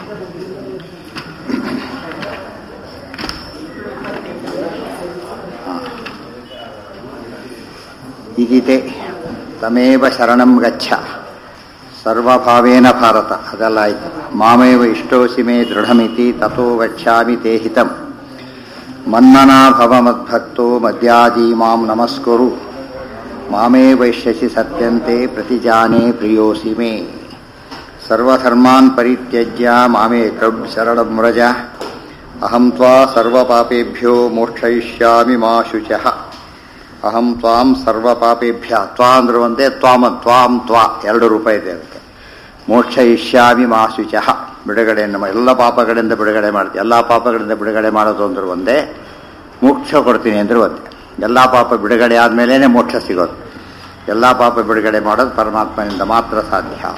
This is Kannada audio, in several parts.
ಈಗೀತೆ ತಮೇವ ಶರಣಂ ಗಚ್ಚ ಸರ್ವಭಾವೇನ ಭಾರತ ಅದೆಲ್ಲ ಆಯ್ತು ಮಾಮೇವ ಇಷ್ಟೋಸಿ ಮೇ ದೃಢಮಿತಿ ತಥೋ ಗಚ್ಚಾಮಿ ತೇ ಹಿತಂ ಮನ್ನನಾ ಭವ ಮದ್ಭಕ್ತೋ ಮದ್ಯಾದಿ ಮಾಂ ನಮಸ್ಕುರು ಮಾಮೇ ವೈಶ್ಯಸಿ ಸತ್ಯಂತೆ ಪ್ರತಿಜಾನೆ ಪ್ರಿಯೋಸಿ ಮೇ ಸರ್ವಧರ್ಮಾನ್ ಪರಿತ್ಯಜ್ಯ ಮಾಮೇಕಂ ಶರಣಂ ವ್ರಜ ಅಹಂ ತ್ವಾ ಸರ್ವಪಾಪೇಭ್ಯೋ ಮೋಕ್ಷಯಿಷ್ಯಾಮಿ ಮಾ ಶುಚಃ ಅಹಂ ತ್ವಾಂ ಸರ್ವಪಾಪೇಭ್ಯ ತ್ವಾ ಅಂದ್ರೆ ಒಂದೇ ತ್ವಾಮ ತ್ವಾಂ ತ್ವಾ ಎರಡು ರೂಪಾಯಿ ಇದೆ ಅದಕ್ಕೆ ಮೋಕ್ಷಯಿಷ್ಯಾಮಿ ಮಾ ಶುಚಃ ಬಿಡುಗಡೆಯನ್ನು ಮಾ- ಎಲ್ಲ ಪಾಪಗಳಿಂದ ಬಿಡುಗಡೆ ಮಾಡ್ತೀನಿ ಎಲ್ಲ ಪಾಪಗಳಿಂದ ಬಿಡುಗಡೆ ಮಾಡೋದು ಅಂದ್ರೆ ಒಂದೇ ಮೋಕ್ಷ ಕೊಡ್ತೀನಿ ಅಂದ್ರೆ ಒಂದೇ ಎಲ್ಲ ಪಾಪ ಬಿಡುಗಡೆ ಆದಮೇಲೆ ಮೋಕ್ಷ ಸಿಗೋದು ಎಲ್ಲ ಪಾಪ ಬಿಡುಗಡೆ ಮಾಡೋದು ಪರಮಾತ್ಮನಿಂದ ಮಾತ್ರ ಸಾಧ್ಯ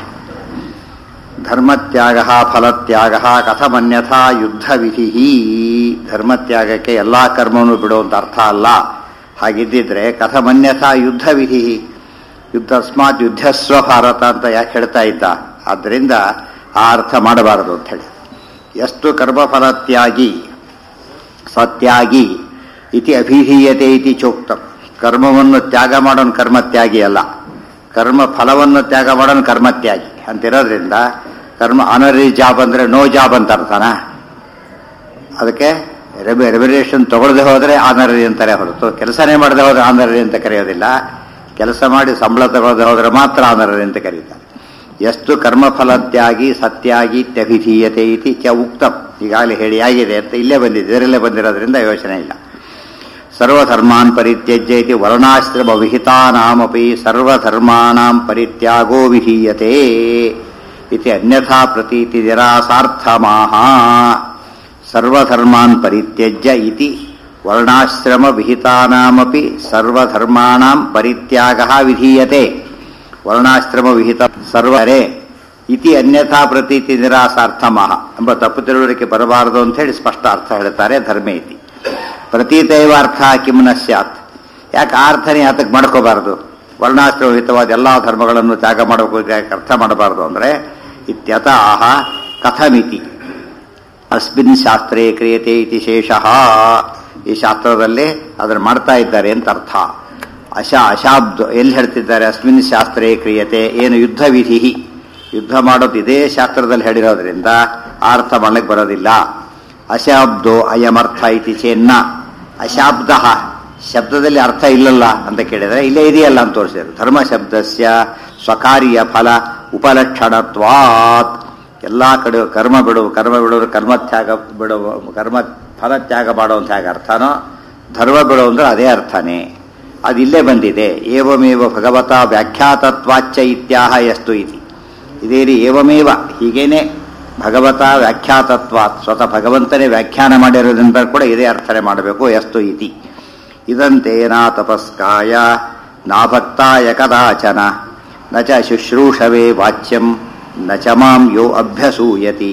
ಧರ್ಮತ್ಯಾಗ ಫಲತ್ಯಾಗ ಕಥಮನ್ಯಥಾ ಯುದ್ಧ ವಿಧಿ ಧರ್ಮತ್ಯಾಗಕ್ಕೆ ಎಲ್ಲ ಕರ್ಮವನ್ನು ಬಿಡುವಂತ ಅರ್ಥ ಅಲ್ಲ ಹಾಗಿದ್ದಿದ್ರೆ ಕಥಮನ್ಯಥಾ ಯುದ್ಧ ವಿಧಿ ಯುದ್ಧ ಅಸ್ಮಾತ್ ಯುದ್ಧಸ್ವ ಭಾರತ ಅಂತ ಯಾಕೆ ಹೇಳ್ತಾ ಇದ್ದ ಆದ್ದರಿಂದ ಆ ಅರ್ಥ ಮಾಡಬಾರದು ಅಂತ ಹೇಳಿ ಎಷ್ಟು ಕರ್ಮಫಲತ್ಯಾಗಿ ಸತ್ಯಾಗಿ ಇತಿ ಅಭಿಧೀಯತೆ ಇತಿ ಚೋಕ್ತಂ ಕರ್ಮವನ್ನು ತ್ಯಾಗ ಮಾಡೋನು ಕರ್ಮತ್ಯಾಗಿ ಅಲ್ಲ ಕರ್ಮ ಫಲವನ್ನು ತ್ಯಾಗ ಮಾಡೋನು ಕರ್ಮತ್ಯಾಗಿ ಅಂತಿರೋದ್ರಿಂದ ಕರ್ಮ ಆನರಿ ಜಾಬ್ ಅಂದ್ರೆ ನೋ ಜಾಬ್ ಅಂತ ಅರ್ಥನ ಅದಕ್ಕೆ ರೆಮ್ಯುರೇಷನ್ ತಗೊಳ್ಳದೆ ಹೋದ್ರೆ ಆನರರಿ ಅಂತಾರೆ ಹೊರತು ಕೆಲಸನೇ ಮಾಡದೆ ಹೋದ್ರೆ ಆನರರಿ ಅಂತ ಕರೆಯೋದಿಲ್ಲ ಕೆಲಸ ಮಾಡಿ ಸಂಬಳ ತಗೊಳ್ಳದೆ ಹೋದ್ರೆ ಮಾತ್ರ ಆನರರಿ ಅಂತ ಕರೀತಾರೆ ಎಷ್ಟು ಕರ್ಮಫಲತ್ಯಾಗಿ ಸತ್ಯಾಗಿ ತ್ಯಭಿಧೀಯತೆ ಇತಿ ಚ ಉಕ್ತಂ ಈಗಾಗಲೇ ಹೇಳಿ ಆಗಿದೆ ಅಂತ ಇಲ್ಲೇ ಬಂದಿದೆ ಇದರಲ್ಲೇ ಬಂದಿರೋದ್ರಿಂದ ಯೋಚನೆ ಇಲ್ಲ ಸರ್ವಧರ್ಮಾನ್ ಪರಿತ್ಯಜ್ಯ ಇತಿ ವರ್ಣಾಶ್ರಮ ವಿಹಿತಾನಾಮಪಿ ಸರ್ವಧರ್ಮಾಣಾಂ ಪರಿತ್ಯಾಗೋ ವಿಧೀಯತೆ ಇತಿ ಅನ್ಯಥಾ ಪ್ರತೀತಿ ನಿರಾಸಾರ್ಥಮಾಹ ಸರ್ವಧರ್ಮಾನ್ ಪರಿತ್ಯಜ್ಯ ಇತಿ ವರ್ಣಾಶ್ರಮ ವಿಹಿತಾನಾಮಪಿ ಸರ್ವಧರ್ಮಾಣಾಂ ಪರಿತ್ಯಾಗ ವಿಧೀಯತೆ ವರ್ಣಾಶ್ರಮ ವಿಹಿತ ಸರ್ವರೇ ಇತಿ ಅನ್ಯಥಾ ಪ್ರತೀತಿ ನಿರಾಸಾರ್ಥಮಃ ಎಂಬ ತಪ್ಪು ತಿಳುವಳಿಕೆ ಬರಬಾರದು ಅಂತ ಹೇಳಿ ಸ್ಪಷ್ಟ ಅರ್ಥ ಹೇಳ್ತಾರೆ ಧರ್ಮ ಇತಿ ಪ್ರತೀತೈವ ಅರ್ಥ ಕಿಮ್ ನ ಸ್ಯಾತ್ ಯಾಕೆ ಆ ಅರ್ಥನೇ ಯಾತಕ್ಕೆ ಮಾಡ್ಕೋಬಾರದು ವರ್ಣಾಶ್ರಮಹಿತವಾದ ಎಲ್ಲಾ ಧರ್ಮಗಳನ್ನು ತ್ಯಾಗ ಮಾಡಬೇಕು ಯಾಕೆ ಅರ್ಥ ಮಾಡಬಾರದು ಅಂದ್ರೆ ಇತ್ಯತಃ ಕಥಮಿತಿ ಅಸ್ಮಿನ್ ಶಾಸ್ತ್ರೇ ಕ್ರಿಯತೆ ಇತಿ ಶೇಷಃ ಈ ಶಾಸ್ತ್ರದಲ್ಲಿ ಅದನ್ನು ಮಾಡ್ತಾ ಇದ್ದಾರೆ ಅಂತ ಅರ್ಥ ಅಶ ಅಶಾಬ್ದ ಎಲ್ಲಿ ಹೇಳ್ತಿದ್ದಾರೆ ಅಸ್ಮಿನ್ ಶಾಸ್ತ್ರೇ ಕ್ರಿಯತೆ ಏನು ಯುದ್ಧ ವಿಧಿ ಯುದ್ಧ ಮಾಡೋದು ಇದೇ ಶಾಸ್ತ್ರದಲ್ಲಿ ಹೇಳಿರೋದ್ರಿಂದ ಆ ಅರ್ಥ ಮಾಡಲಿಕ್ಕೆ ಬರೋದಿಲ್ಲ ಅಶಾಬ್ದೋ ಅಯಮರ್ಥ ಇತಿ ಚೇನ್ನ ಅಶಾಬ್ದ ಶಬ್ದದಲ್ಲಿ ಅರ್ಥ ಇಲ್ಲಲ್ಲ ಅಂತ ಕೇಳಿದರೆ ಇಲ್ಲೇ ಇದೆಯಲ್ಲ ಅಂತ ತೋರಿಸಿದ್ರು ಧರ್ಮ ಶಬ್ದಸ್ಯ ಸ್ವಕಾರ್ಯ ಫಲ ಉಪಲಕ್ಷಣತ್ವಾತ್ ಎಲ್ಲಾ ಕಡೆ ಕರ್ಮ ಬಿಡು ಕರ್ಮ ಬಿಡೋರು ಕರ್ಮತ್ಯಾಗ ಬಿಡುವ ಕರ್ಮ ಫಲತ್ಯಾಗ ಮಾಡುವಂತ ಹೇಗೆ ಅರ್ಥನೋ ಧರ್ಮ ಬಿಡು ಅಂದ್ರೆ ಅದೇ ಅರ್ಥನೇ ಅದು ಇಲ್ಲೇ ಬಂದಿದೆ ಏವಮೇವ ಭಗವತ ವ್ಯಾಖ್ಯಾತತ್ವಾಚ್ಚ ಇತ್ಯಾಹ ಎಷ್ಟು ಇತಿ ಇದೇ ರೀ ಏವಮೇವ ಹೀಗೇನೆ ಭಗವತ ವ್ಯಾಖ್ಯಾತತ್ವಾತ್ ಸ್ವತಃ ಭಗವಂತನೇ ವ್ಯಾಖ್ಯಾನ ಮಾಡಿರೋದ್ರಿಂದ ಕೂಡ ಇದೇ ಅರ್ಥನೆ ಮಾಡಬೇಕು ಎಷ್ಟು ಇತಿ ಇದಂತೇನ ತಪಸ್ಕಾಯ ನಾಭಕ್ತಾಯ ಕದಾಚನ ನ ಚ ಶುಶ್ರೂಷವೇ ವಾಚ್ಯಂ ನ ಚ ಮಾಂ ಯೋ ಅಭ್ಯಸೂಯತಿ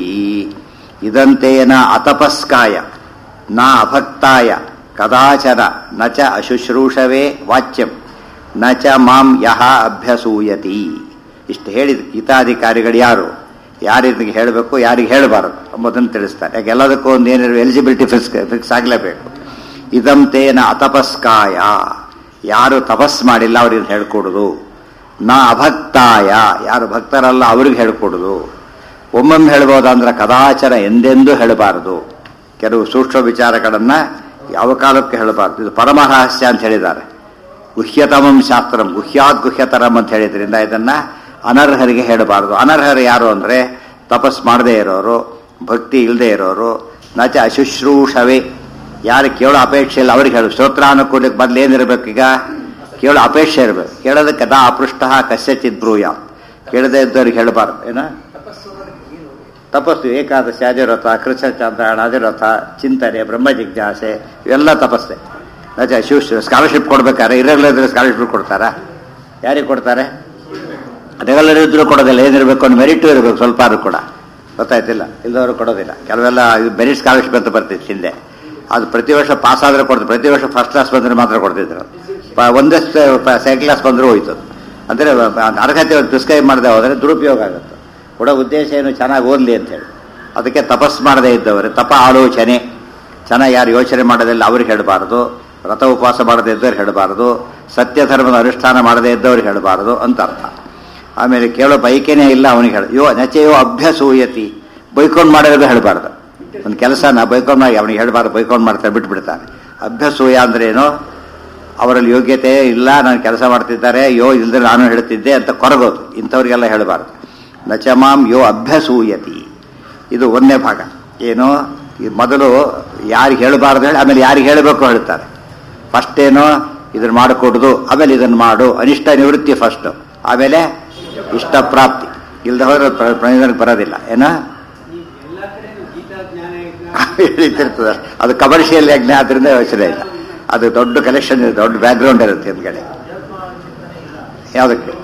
ಇದಂತೇನ ಅತಪಸ್ಕಾಯ ನ ಅಭಕ್ತಾಯ ಕದಾಚನ ನ ಚ ಅಶುಶ್ರೂಷವೇ ವಾಚ್ಯಂ ನ ಚ ಮಾಂ ಯಹ ಅಭ್ಯಸೂಯತಿ ಇಷ್ಟು ಹೇಳಿದ ಗೀತಾಧಿಕಾರಿಗಳು ಯಾರು ಯಾರಿಗೆ ಹೇಳಬೇಕು ಯಾರಿಗೆ ಹೇಳಬಾರದು ಎಂಬುದನ್ನು ತಿಳಿಸ್ತಾರೆ ಯಾಕೆ ಎಲ್ಲದಕ್ಕೂ ಒಂದು ಏನಿರೋ ಎಲಿಜಿಬಿಲಿಟಿ ಫಿಕ್ಸ್ ಫಿಕ್ಸ್ ಆಗಲೇಬೇಕು ಇದಂ ತೇನ ಅತಪಸ್ಕಾಯ ಯಾರು ತಪಸ್ ಮಾಡಿಲ್ಲ ಅವ್ರಿಗೆ ಹೇಳ್ಕೊಡುದು ನ ಅಭಕ್ತಾಯ ಯಾರು ಭಕ್ತರಲ್ಲ ಅವ್ರಿಗೆ ಹೇಳ್ಕೊಡುದು ಒಮ್ಮೊಮ್ಮೆ ಹೇಳ್ಬೋದಂದ್ರೆ ಕದಾಚರ ಎಂದೆಂದೂ ಹೇಳಬಾರದು ಕೆಲವು ಸೂಕ್ಷ್ಮ ವಿಚಾರಗಳನ್ನ ಯಾವ ಕಾಲಕ್ಕೆ ಹೇಳಬಾರದು ಇದು ಪರಮರಹಸ್ಯ ಅಂತ ಹೇಳಿದ್ದಾರೆ ಗುಹ್ಯತಮಂ ಶಾಸ್ತ್ರಂ ಗುಹ್ಯಾತ್ ಗುಹ್ಯತರಂ ಅಂತ ಹೇಳಿದ್ರಿಂದ ಇದನ್ನ ಅನರ್ಹರಿಗೆ ಹೇಳಬಾರದು ಅನರ್ಹರು ಯಾರು ಅಂದ್ರೆ ತಪಸ್ ಮಾಡದೇ ಇರೋರು ಭಕ್ತಿ ಇಲ್ಲದೆ ಇರೋರು ನಚ ಅಶುಶ್ರೂಷವೇ ಯಾರು ಕೇಳೋ ಅಪೇಕ್ಷೆ ಇಲ್ಲ ಅವ್ರಿಗೆ ಹೇಳು ಶ್ರೋತ್ರಾನುಕೂಲಕ್ಕೆ ಬದಲು ಏನಿರಬೇಕು ಈಗ ಕೇಳೋ ಅಪೇಕ್ಷೆ ಇರಬೇಕು ಕೇಳೋದಕ್ಕೆ ದಾ ಅಪೃಷ್ಟ ಕಸ್ಯಚಿತ್ ಬ್ರೂಯ ಕೇಳದೇ ಇದ್ದವ್ರಿಗೆ ಹೇಳಬಾರ್ದು ಏನ ತಪಸ್ಸು ಏಕಾದಶಿ ಅಧಿರಥ ಕೃಷ್ಣ ಚಂದ್ರಾಯಣ ಅಧಿರಥ ಚಿಂತನೆ ಬ್ರಹ್ಮ ಜಿಜ್ಞಾಸೆ ಇವೆಲ್ಲ ತಪಸ್ಸೆ ನಚ ಶಿವ ಸ್ಕಾಲರ್ಶಿಪ್ ಕೊಡ್ಬೇಕಾರೆ ಇರೆಗ್ಯುಲರ್ ಇದ್ರೆ ಸ್ಕಾಲರ್ಶಿಪ್ ಕೊಡ್ತಾರಾ ಯಾರಿಗೆ ಕೊಡ್ತಾರೆ ರೆಗ್ಯುಲರ್ ಇದ್ರೂ ಕೊಡೋದಿಲ್ಲ ಏನಿರಬೇಕು ಒಂದು ಮೆರಿಟು ಇರಬೇಕು ಸ್ವಲ್ಪ ಆದ್ರೂ ಕೂಡ ಗೊತ್ತಾಯ್ತಿಲ್ಲ ಇಲ್ಲದವರು ಕೊಡೋದಿಲ್ಲ ಕೆಲವೆಲ್ಲ ಮೆರಿಟ್ ಸ್ಕಾಲರ್ಶಿಪ್ ಅಂತ ಬರ್ತಿತ್ತು ಹಿಂದೆ ಅದು ಪ್ರತಿ ವರ್ಷ ಪಾಸ್ ಆದ್ರೆ ಕೊಡ್ತಾರೆ ಪ್ರತಿ ವರ್ಷ ಫಸ್ಟ್ ಕ್ಲಾಸ್ ಬಂದ್ರೆ ಮಾತ್ರ ಕೊಡ್ತಿದ್ರು ಪ- ಒಂದೇ ಸೆಕೆಂಡ್ ಕ್ಲಾಸ್ ಬಂದರೂ ಹೋಯ್ತು ಅಂದ್ರೆ ಅರ್ಹತೆ ಪ್ರಿಸ್ಕ್ರೈಬ್ ಮಾಡದೆ ಹೋದ್ರೆ ದುರುಪಯೋಗ ಆಗುತ್ತೆ ಕೊಡೋ ಉದ್ದೇಶ ಏನು ಚೆನ್ನಾಗಿ ಓದಲಿ ಅಂತ ಹೇಳಿ ಅದಕ್ಕೆ ತಪಸ್ ಮಾಡದೇ ಇದ್ದವರು ತಪ ಆಲೋಚನೆ ಚೆನ್ನಾಗಿ ಯಾರು ಯೋಚನೆ ಮಾಡೋದಿಲ್ಲ ಅವ್ರಿಗೆ ಹೇಳಬಾರದು ವ್ರತ ಉಪವಾಸ ಮಾಡದೇ ಇದ್ದವ್ರು ಹೇಳಬಾರದು ಸತ್ಯ ಧರ್ಮದ ಅನುಷ್ಠಾನ ಮಾಡದೇ ಇದ್ದವ್ರಿಗೆ ಹೇಳಬಾರದು ಅಂತ ಅರ್ಥ ಆಮೇಲೆ ಕೇಳೋ ಬೈಕೇನೇ ಇಲ್ಲ ಅವನಿಗೆ ಹೇಳ ಯೋ ನಚೆಯೋ ಅಭ್ಯಸೂಯತಿ ಬೈಕೊಂಡು ಮಾಡೋದು ಹೇಳಬಾರ್ದು ಒಂದು ಕೆಲಸ ನಾ ಬೈಕೊಂಡು ಮಾಡಿ ಅವನಿಗೆ ಹೇಳಬಾರ್ದು ಬೈಕೊಂಡು ಮಾಡ್ತಾರೆ ಬಿಟ್ಬಿಡ್ತಾನೆ ಅಭ್ಯಸೂಯ ಅಂದ್ರೆ ಏನು ಅವರಲ್ಲಿ ಯೋಗ್ಯತೆ ಇಲ್ಲ ನಾನು ಕೆಲಸ ಮಾಡ್ತಿದ್ದಾರೆ ಯೋ ಇಲ್ಲದ್ರೆ ನಾನು ಹೇಳ್ತಿದ್ದೆ ಅಂತ ಕೊರಗೋದು ಇಂಥವ್ರಿಗೆಲ್ಲ ಹೇಳಬಾರ್ದು ನಚಮಾಂ ಯೋ ಅಭ್ಯಸೂಯತಿ ಇದು ಒಂದನೇ ಭಾಗ ಏನು ಈ ಮೊದಲು ಯಾರಿಗೆ ಹೇಳಬಾರ್ದು ಹೇಳಿ ಆಮೇಲೆ ಯಾರಿಗೆ ಹೇಳಬೇಕು ಹೇಳ್ತಾರೆ ಫಸ್ಟ್ ಏನು ಇದನ್ನ ಮಾಡಿಕೊಡುದು ಆಮೇಲೆ ಇದನ್ನು ಮಾಡು ಅನಿಷ್ಟ ನಿವೃತ್ತಿ ಫಸ್ಟ್ ಆಮೇಲೆ ಇಷ್ಟ ಪ್ರಾಪ್ತಿ ಇಲ್ಲದ ಹೋದ್ರೆ ಪ್ರ- ಪ್ರಯೋಜನಕ್ಕೆ ಬರೋದಿಲ್ಲ ಏನೋ ಎಲ್ಲ ಕಡೆನೂ ಗೀತಾ ಜ್ಞಾನ ಯಜ್ಞ ಇರ್ತಿರ್ತದೆ ಅದು ಕಮರ್ಷಿಯಲ್ ಯಜ್ಞ ಆದ್ರಿಂದ ಯೋಚನೆ ಇಲ್ಲ ಅದು ದೊಡ್ಡ ಕಲೆಕ್ಷನ್ ಇದೆ ದೊಡ್ಡ ಬ್ಯಾಕ್ಗ್ರೌಂಡ್ ಇರುತ್ತೆ ಹಿಂದ್ಗಡೆ ಯಾವುದಕ್ಕೆ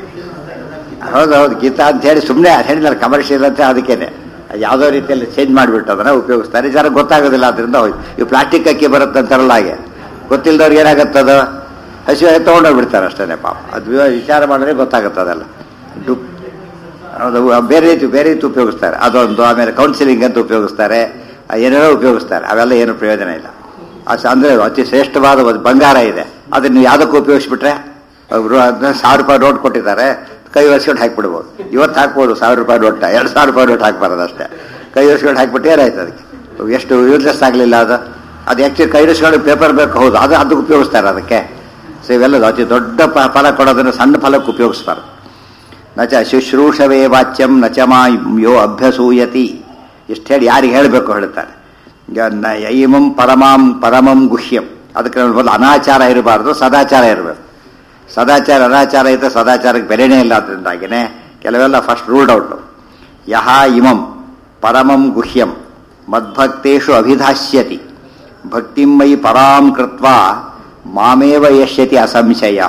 ಹೌದು ಹೌದು ಗೀತಾ ಅಂತ ಹೇಳಿ ಸುಮ್ಮನೆ ಹೇಳಿದ್ರೆ ಕಮರ್ಷಿಯಲ್ ಅಂತ ಅದಕ್ಕೇನೆ ಯಾವುದೋ ರೀತಿಯಲ್ಲಿ ಚೇಂಜ್ ಮಾಡಿಬಿಟ್ಟು ಅದನ್ನ ಉಪಯೋಗಿಸ್ತಾರೆ ಜನ ಗೊತ್ತಾಗೋದಿಲ್ಲ ಅದರಿಂದ ಹೋಯ್ತು ಈ ಪ್ಲಾಸ್ಟಿಕ್ ಅಕ್ಕಿ ಬರುತ್ತೆ ಅಂತಾರಲ್ಲ ಹಾಗೆ ಗೊತ್ತಿಲ್ಲದವ್ರಿಗೆ ಏನಾಗುತ್ತದು ಹಸಿವೆ ತೊಗೊಂಡೋಗ್ಬಿಡ್ತಾರೆ ಅಷ್ಟೇ ಪಾಪ ಅದು ವಿಚಾರ ಮಾಡಿದ್ರೆ ಗೊತ್ತಾಗುತ್ತೆ ಅದೆಲ್ಲ ಡುಪ್ ಹೌದು ಬೇರೆ ರೀತಿ ಬೇರೆ ರೀತಿ ಉಪಯೋಗಿಸ್ತಾರೆ ಅದೊಂದು ಆಮೇಲೆ ಕೌನ್ಸಿಲಿಂಗ್ ಅಂತ ಉಪಯೋಗಿಸ್ತಾರೆ ಆ ಏನೇನೋ ಉಪಯೋಗಿಸ್ತಾರೆ ಅವೆಲ್ಲ ಏನು ಪ್ರಯೋಜನ ಇಲ್ಲ ಅಸ್ ಅಂದ್ರೆ ಅತಿ ಶ್ರೇಷ್ಠವಾದ ಒಂದು ಬಂಗಾರ ಇದೆ ಅದನ್ನ ನೀವು ಯಾವುದಕ್ಕೂ ಉಪಯೋಗಿಸ್ಬಿಟ್ರೆ ಅವರು ಅದನ್ನ ಸಾವಿರ ರೂಪಾಯಿ ನೋಟ್ ಕೊಟ್ಟಿದ್ದಾರೆ ಕೈ ಒರೆಸ್ಕೊಂಡು ಹಾಕ್ಬಿಡ್ಬೋದು ಇವತ್ತು ಹಾಕ್ಬೋದು ಸಾವಿರ ರೂಪಾಯಿ ನೋಟ ಎರಡು ಸಾವಿರ ರೂಪಾಯಿ ನೋಟ್ ಹಾಕ್ಬಾರ್ದು ಅಷ್ಟೇ ಕೈ ಒರೆಸ್ಕೊಂಡು ಹಾಕ್ಬಿಟ್ಟು ಏನಾಯ್ತು ಅದಕ್ಕೆ ಎಷ್ಟು ಯೂಸ್ಲೆಸ್ ಆಗಲಿಲ್ಲ ಅದು ಅದು ಆ್ಯಕ್ಚುಲಿ ಕೈ ಒರೆಸ್ಕೊಂಡು ಪೇಪರ್ ಬೇಕು ಹೌದು ಅದು ಅದಕ್ಕೆ ಉಪಯೋಗಿಸ್ತಾರೆ ಅದಕ್ಕೆ ಸೊ ಇವೆಲ್ಲ ಅತಿ ದೊಡ್ಡ ಪ- ಫಲ ಕೊಡೋದನ್ನು ಸಣ್ಣ ಫಲಕ್ಕೆ ಉಪಯೋಗಿಸ್ಬಾರ್ದು ನ ಚ ಶುಶ್ರೂಷವೇ ವಾಚ್ಯಂ ನ ಚ ಮಾ ಯೋ ಅಭ್ಯಸೂಯತಿ ಇಷ್ಟು ಹೇಳಿ ಯಾರಿಗೆ ಹೇಳಬೇಕು ಹೇಳ್ತಾರೆ ಈಗ ನ ಯೈಮಂ ಪರಮಾಂ ಪರಮಂ ಗುಹ್ಯಂ ಅದಕ್ಕೆ ಮೊದಲು ಅನಾಚಾರ ಇರಬಾರ್ದು ಸದಾಚಾರ ಇರಬೇಕು ಸದಾಚಾರ ಅನಾಚಾರ ಇದ್ದರೆ ಸದಾಚಾರಕ್ಕೆ ಬೆಲೆನೇ ಇಲ್ಲ ಅದರಿಂದಾಗಿನೇ ಕೆಲವೆಲ್ಲ ಫಸ್ಟ್ ರೂಲ್ಡ್ ಔಟ್ ಯಹ ಇಮಂ ಪರಮಂ ಗುಹ್ಯಂ ಮದ್ಭಕ್ತೇಷು ಅಭಿಧಾಸ್ಯತಿ ಭಕ್ತಿಂ ಮಯಿ ಪರಾಂ ಕೃತ್ವ ಮಾಮೇವ ಯಶ್ಯತಿ ಅಸಂಶಯ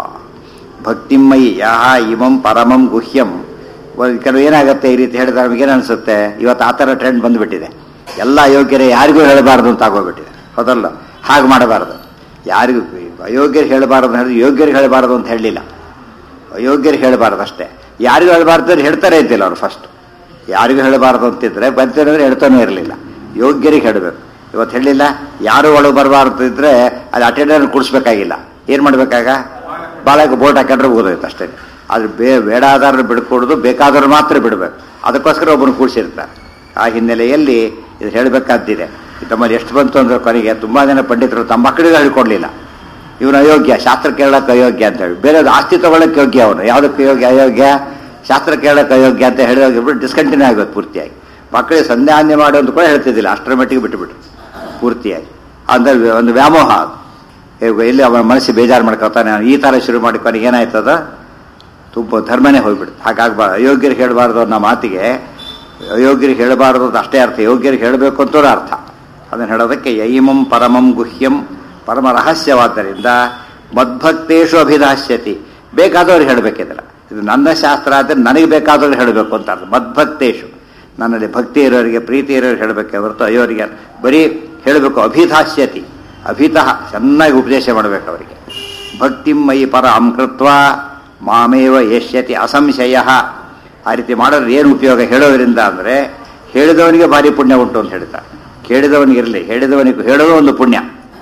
ಭಕ್ತಿಮಯಿ ಯಹ ಇಮಂ ಪರಮಂ ಗುಹ್ಯಂ ಒಂದ್ ಕೆಲವು ಏನಾಗುತ್ತೆ ಈ ರೀತಿ ಹೇಳಿದ್ರೆ ನಮಗೇನು ಅನಿಸುತ್ತೆ ಇವತ್ತು ಆ ಥರ ಟ್ರೆಂಡ್ ಬಂದ್ಬಿಟ್ಟಿದೆ ಎಲ್ಲ ಅಯೋಗ್ಯರೇ ಯಾರಿಗೂ ಹೇಳಬಾರ್ದು ಅಂತ ಆಗೋಗ್ಬಿಟ್ಟಿದೆ ಹೌದಲ್ಲ ಹಾಗೆ ಮಾಡಬಾರ್ದು ಯಾರಿಗೂ ಅಯೋಗ್ಯರು ಹೇಳಬಾರ್ದು ಅಂತ ಹೇಳಿದ್ರೆ ಯೋಗ್ಯರು ಹೇಳಬಾರ್ದು ಅಂತ ಹೇಳಲಿಲ್ಲ ಅಯೋಗ್ಯರು ಹೇಳಬಾರ್ದು ಅಷ್ಟೇ ಯಾರಿಗೂ ಹೇಳಬಾರ್ದು ಅಂತ ಹೇಳ್ತಾರೆ ಇದ್ದಿಲ್ಲ ಅವ್ರು ಫಸ್ಟ್ ಯಾರಿಗೂ ಹೇಳಬಾರ್ದು ಅಂತಿದ್ರೆ ಬಂತಿರೋದ್ರೆ ಹೇಳ್ತಾನೆ ಇರಲಿಲ್ಲ ಯೋಗ್ಯರಿಗೆ ಹೇಳಬೇಕು ಇವತ್ತು ಹೇಳಿಲ್ಲ ಯಾರು ಒಳಗೆ ಬರಬಾರ್ದು ಇದ್ರೆ ಅಲ್ಲಿ ಅಟೆಂಡರ್ ಕುಡಿಸ್ಬೇಕಾಗಿಲ್ಲ ಏನು ಮಾಡ್ಬೇಕಾಗ ಬಾಳಕ್ಕೆ ಬೋಟ್ ಹಾಕೊಂಡ್ರೆ ಹೋಗೋದೈತೆ ಅಷ್ಟೇ ಆದ್ರೆ ಬೇ ಬೇಡಾದಾರ ಬಿಡ್ಕೊಡೋದು ಬೇಕಾದವ್ರು ಮಾತ್ರ ಬಿಡಬೇಕು ಅದಕ್ಕೋಸ್ಕರ ಒಬ್ಬನು ಕೂಡಿಸಿರ್ತಾರೆ ಆ ಹಿನ್ನೆಲೆಯಲ್ಲಿ ಇದು ಹೇಳಬೇಕಾದ್ದಿದೆ ತಮ್ಮಲ್ಲಿ ಎಷ್ಟು ಬಂತು ಅಂದ್ರೆ ಕೊನೆಗೆ ತುಂಬಾ ಜನ ಪಂಡಿತರು ತಮ್ಮ ಮಕ್ಕಳಿಗೆ ಹೇಳ್ಕೊಡ್ಲಿಲ್ಲ ಇವನು ಅಯೋಗ್ಯ ಶಾಸ್ತ್ರ ಕೇಳಕ್ಕೆ ಅಯೋಗ್ಯ ಅಂತ ಹೇಳಿ ಬೇರೆ ಆಸ್ತಿ ತಗೊಳ್ಳಕ್ಕೆ ಯೋಗ್ಯ ಅವನು ಯಾವುದಕ್ಕೆ ಯೋಗ್ಯ ಅಯೋಗ್ಯ ಶಾಸ್ತ್ರ ಕೇಳಕ್ಕೆ ಅಯೋಗ್ಯ ಅಂತ ಹೇಳಿದ್ರೆ ಡಿಸ್ಕಂಟಿನ್ಯೂ ಆಗೋದು ಪೂರ್ತಿಯಾಗಿ ಮಕ್ಕಳಿಗೆ ಸಂಧ್ಯಾನ್ಯ ಮಾಡಿ ಅಂತ ಕೂಡ ಹೇಳ್ತಿದ್ದಿಲ್ಲ ಅಷ್ಟರ ಮಟ್ಟಿಗೆ ಬಿಟ್ಟುಬಿಟ್ರು ಪೂರ್ತಿಯಾಗಿ ಅಂದ್ರೆ ಒಂದು ವ್ಯಾಮೋಹ ಅದು. ಈಗ ಎಲ್ಲಿ ಅವನ ಮನಸ್ಸಿಗೆ ಬೇಜಾರು ಮಾಡ್ಕೊತಾನೆ ಅವ್ನು ಈ ಥರ ಶುರು ಮಾಡಿ ಏನಾಯ್ತದ ತುಂಬ ಧರ್ಮನೇ ಹೋಗ್ಬಿಡುತ್ತೆ ಹಾಗಾಗ್ಬಾರ್ದು ಅಯೋಗ್ಯರಿಗೆ ಹೇಳಬಾರ್ದು ಅನ್ನೋ ಮಾತಿಗೆ ಅಯೋಗ್ಯರಿಗೆ ಹೇಳಬಾರ್ದು ಅಂತ ಅಷ್ಟೇ ಅರ್ಥ ಯೋಗ್ಯರಿಗೆ ಹೇಳಬೇಕು ಅಂತಲೂ ಅರ್ಥ ಅದನ್ನು ಹೇಳೋದಕ್ಕೆ ಯೈಮಂ ಪರಮಂ ಗುಹ್ಯಂ ಪರಮ ರಹಸ್ಯವಾದ್ದರಿಂದ ಮದ್ಭಕ್ತೇಶು ಅಭಿದಾಸ್ಯತಿ ಬೇಕಾದವ್ರಿಗೆ ಹೇಳಬೇಕಿದಲ್ಲ ಇದು ನನ್ನ ಶಾಸ್ತ್ರ ಆದರೆ ನನಗೆ ಬೇಕಾದವ್ರಿಗೆ ಹೇಳಬೇಕು ಅಂತ ಅರ್ಥ ಮದ್ಭಕ್ತೇಶು ನನ್ನಲ್ಲಿ ಭಕ್ತಿ ಇರೋರಿಗೆ ಪ್ರೀತಿ ಇರೋರಿಗೆ ಹೇಳಬೇಕೆ ಹೊರತು ಅಯ್ಯೋರಿಗೆ ಬರೀ ಹೇಳಬೇಕು ಅಭಿಧಾಸ್ಯತಿ ಅಭಿತಃ ಚೆನ್ನಾಗಿ ಉಪದೇಶ ಮಾಡಬೇಕು ಅವರಿಗೆ ಭಕ್ತಿಂ ಮಯಿ ಪರ ಕೃತ್ವ ಮಾಮೇವ ಯಶ್ಯತಿ ಅಸಂಶಯ ಆ ರೀತಿ ಮಾಡೋದ್ರೆ ಏನು ಉಪಯೋಗ ಹೇಳೋದ್ರಿಂದ ಅಂದರೆ ಹೇಳಿದವನಿಗೆ ಭಾರಿ ಪುಣ್ಯ ಉಂಟು ಅಂತ ಹೇಳ್ತಾರೆ ಕೇಳಿದವನಿಗಿರಲಿ ಹೇಳಿದವನಿಗೆ ಹೇಳೋದು ಒಂದು ಪುಣ್ಯ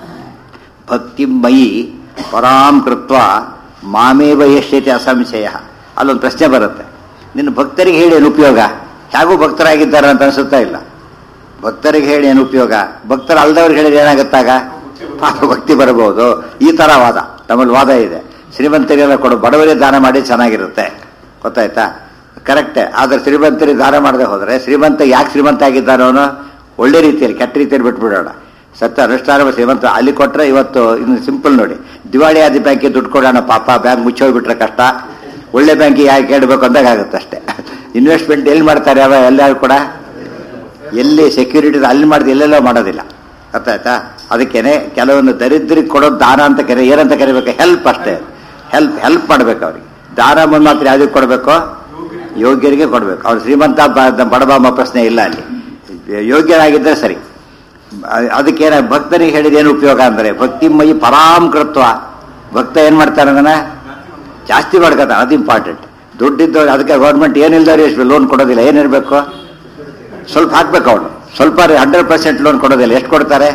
ಭಕ್ತಿ ಮಯಿ ಪರಾಂ ಕೃತ್ವ ಮಾಮೇವ ಯಶ್ಯತಿ ಅಸಂಶಯ ಅಲ್ಲೊಂದು ಪ್ರಶ್ನೆ ಬರುತ್ತೆ ನಿನ್ನ ಭಕ್ತರಿಗೆ ಹೇಳಿ ಏನು ಉಪಯೋಗ ಹೇಗೂ ಭಕ್ತರಾಗಿದ್ದಾರೆ ಅಂತ ಅನಿಸುತ್ತಾ ಇಲ್ಲ ಭಕ್ತರಿಗೆ ಹೇಳಿ ಏನು ಉಪಯೋಗ ಭಕ್ತರು ಅಲ್ದವ್ರಿಗೆ ಹೇಳಿದ್ರೆ ಏನಾಗುತ್ತಾಗ ಪಾಪ ಭಕ್ತಿ ಬರಬಹುದು ಈ ತರ ವಾದ ನಮ್ಮಲ್ಲಿ ವಾದ ಇದೆ ಶ್ರೀಮಂತರಿಗೆಲ್ಲ ಕೊಡು ಬಡವರಿಗೆ ದಾನ ಮಾಡಿ ಚೆನ್ನಾಗಿರುತ್ತೆ ಗೊತ್ತಾಯ್ತಾ ಕರೆಕ್ಟೇ ಆದ್ರೆ ಶ್ರೀಮಂತರಿಗೆ ದಾನ ಮಾಡದೆ ಹೋದ್ರೆ ಶ್ರೀಮಂತ ಯಾಕೆ ಶ್ರೀಮಂತ ಆಗಿದ್ದಾನೋ ಅವನು ಒಳ್ಳೆ ರೀತಿಯಲ್ಲಿ ಕೆಟ್ಟ ರೀತಿಯಲ್ಲಿ ಬಿಟ್ಬಿಡೋಣ ಸತ್ಯ ಅನುಷ್ಠಾನ ಶ್ರೀಮಂತ ಅಲ್ಲಿ ಕೊಟ್ರೆ ಇವತ್ತು ಇನ್ನು ಸಿಂಪಲ್ ನೋಡಿ ದಿವಾಳಿ ಆದಿ ಬ್ಯಾಂಕಿಗೆ ದುಡ್ಡು ಕೊಡೋಣ ಪಾಪ ಬ್ಯಾಂಕ್ ಮುಚ್ಚೋಗ್ಬಿಟ್ರೆ ಕಷ್ಟ ಒಳ್ಳೆ ಬ್ಯಾಂಕಿಗೆ ಯಾಕೆ ಕೇಳಬೇಕು ಅಂದಾಗ ಆಗುತ್ತೆ ಅಷ್ಟೇ ಇನ್ವೆಸ್ಟ್ಮೆಂಟ್ ಎಲ್ಲಿ ಮಾಡ್ತಾರೆ ಅವ ಎಲ್ಲರೂ ಕೂಡ ಎಲ್ಲಿ ಸೆಕ್ಯೂರಿಟಿ ಅಲ್ಲಿ ಮಾಡಿದ ಎಲ್ಲೆಲ್ಲೋ ಮಾಡೋದಿಲ್ಲ ಗೊತ್ತಾಯ್ತಾ ಅದಕ್ಕೇನೆ ಕೆಲವೊಂದು ದರಿದ್ರಿಗೆ ಕೊಡೋದು ದಾನ ಅಂತ ಕರೆ ಏನಂತ ಕರಿಬೇಕು ಹೆಲ್ಪ್ ಅಷ್ಟೇ ಹೆಲ್ಪ್ ಹೆಲ್ಪ್ ಮಾಡ್ಬೇಕು ಅವ್ರಿಗೆ ದಾನ ಬಂದು ಮಾತ್ರ ಯಾವ್ದಕ್ಕೆ ಕೊಡಬೇಕು ಯೋಗ್ಯರಿಗೆ ಕೊಡಬೇಕು ಅವ್ರು ಶ್ರೀಮಂತ ಬ- ಬಡಬಾಮ ಪ್ರಶ್ನೆ ಇಲ್ಲ ಅಲ್ಲಿ ಯೋಗ್ಯರಾಗಿದ್ದರೆ ಸರಿ ಅ- ಅದಕ್ಕೇನ ಭಕ್ತರಿಗೆ ಹೇಳಿದ ಏನು ಉಪಯೋಗ ಅಂದರೆ ಭಕ್ತಿಮಯಿ ಪರಾಂ ಕೃತ್ವ ಭಕ್ತ ಏನ್ ಮಾಡ್ತಾನೆ ಅದನ್ನ ಜಾಸ್ತಿ ಮಾಡ್ಕೊತಾನೆ ಅದು ಇಂಪಾರ್ಟೆಂಟ್ ದುಡ್ಡಿದ್ದು ಅದಕ್ಕೆ ಗೌರ್ಮೆಂಟ್ ಏನಿಲ್ದವ್ರು ಎಷ್ಟು ಲೋನ್ ಕೊಡೋದಿಲ್ಲ ಏನಿರಬೇಕು ಸ್ವಲ್ಪ ಹಾಕ್ಬೇಕು ಅವನು ಸ್ವಲ್ಪ ಹಂಡ್ರೆಡ್ ಪರ್ಸೆಂಟ್ ಲೋನ್ ಕೊಡೋದಿಲ್ಲ ಎಷ್ಟು ಕೊಡ್ತಾರೆ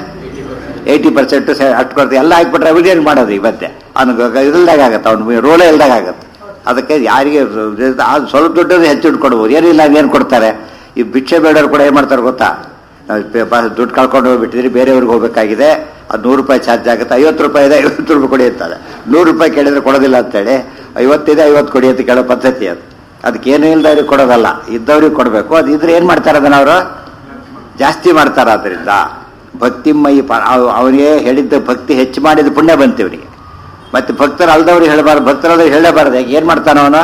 ಏಯ್ಟಿ ಪರ್ಸೆಂಟ್ ಅಷ್ಟು ಕೊಡ್ತಾರೆ ಎಲ್ಲ ಹಾಕ್ಬಿಟ್ರೆ ಅವ್ರಿಗೆ ಮಾಡೋದು ಇವತ್ತೆ ಅವ್ನಿಗೆ ಇಲ್ದಾಗ ಆಗತ್ತೆ ಅವ್ನು ರೋಲೇ ಇಲ್ದಾಗ ಆಗತ್ತೆ ಅದಕ್ಕೆ ಯಾರಿಗೆ ಅದು ಸ್ವಲ್ಪ ದುಡ್ಡು ಹೆಚ್ಚು ದುಡ್ಡು ಕೊಡ್ಬೋದು ಏನಿಲ್ಲ ಏನು ಕೊಡ್ತಾರೆ ಈ ಭಿಕ್ಷೆ ಬೇಡವ್ರು ಕೂಡ ಏನು ಮಾಡ್ತಾರೆ ಗೊತ್ತಾ ನಾವು ಪೆ- ಬ- ದುಡ್ಡು ಕಳ್ಕೊಂಡು ಹೋಗ್ಬಿಟ್ಟಿದ್ರಿ ಬೇರೆಯವ್ರಿಗೆ ಹೋಗ್ಬೇಕಾಗಿದೆ ಅದು ನೂರು ರೂಪಾಯಿ ಚಾರ್ಜ್ ಆಗುತ್ತೆ ಐವತ್ತು ರೂಪಾಯಿ ಇದೆ ಐವತ್ತು ರೂಪಾಯಿ ಕೊಡಿ ಅಂತಾರೆ ನೂರು ರೂಪಾಯಿ ಕೇಳಿದ್ರೆ ಕೊಡೋದಿಲ್ಲ ಅಂತೇಳಿ ಐವತ್ತಿದೆ ಐವತ್ತು ಕೊಡಿ ಅಂತ ಕೇಳೋ ಪದ್ಧತಿ ಅದು ಅದಕ್ಕೆ ಏನು ಇಲ್ದವ್ರಿಗೆ ಕೊಡೋದಲ್ಲ ಇದ್ದವ್ರಿಗೆ ಕೊಡಬೇಕು ಅದು ಇದ್ರೆ ಏನು ಮಾಡ್ತಾರೆ ಅದನ್ನ ಅವರು ಜಾಸ್ತಿ ಮಾಡ್ತಾರೆ ಅದರಿಂದ ಭಕ್ತಿಮಯಿ ಪ ಅವ್- ಅವನಿಗೆ ಹೇಳಿದ್ದ ಭಕ್ತಿ ಹೆಚ್ಚು ಮಾಡಿದ ಪುಣ್ಯ ಬಂತು ಇವನಿಗೆ ಮತ್ತೆ ಭಕ್ತರು ಅಲ್ದವ್ರಿಗೆ ಹೇಳಬಾರ್ದು ಭಕ್ತರಾದ್ರೆ ಹೇಳಬಾರ್ದು ಯಾಕೆ ಏನು ಮಾಡ್ತಾನೆ ಅವನು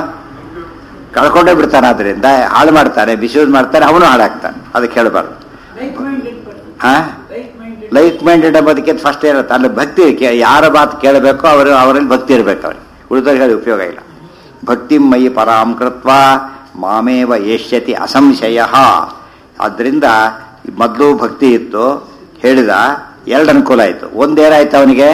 ಕಳ್ಕೊಂಡೇ ಬಿಡ್ತಾನೆ ಅದರಿಂದ ಹಾಳು ಮಾಡ್ತಾನೆ ಬಿಸಿಯೂಸ್ ಮಾಡ್ತಾನೆ ಅವನು ಹಾಳಾಗ್ತಾನೆ ಅದಕ್ಕೆ ಹೇಳಬಾರ್ದು ಲೈಟ್ ಮೈಂಡೆಡ್ ಪರ್ಸನ್ ಹಾ ಲೈಟ್ ಮೈಂಡೆಡ್ ಲೈಟ್ ಮೈಂಡೆಡ್ ಎಂಬುದಕ್ಕೆ ಫಸ್ಟ್ ಇರುತ್ತೆ ಅಲ್ಲಿ ಭಕ್ತಿ ಕೇ- ಯಾರ ಮಾತು ಕೇಳಬೇಕು ಅವರು ಅವರಲ್ಲಿ ಭಕ್ತಿ ಇರಬೇಕು ಅವ್ರಿಗೆ ಉಳಿದವ್ರಿಗೆ ಅದು ಉಪಯೋಗ ಇಲ್ಲ ಭಕ್ತಿಮಯಿ ಪರಾಂ ಕೃತ್ವ ಮಾಮೇವ ಏಷ್ಯತಿ ಅಸಂಶಯ ಆದ್ದರಿಂದ ಮೊದಲು ಭಕ್ತಿ ಇತ್ತು ಹೇಳಿದ ಎರಡು ಅನುಕೂಲ ಆಯಿತು ಒಂದೇನಾಯ್ತು ಅವನಿಗೆ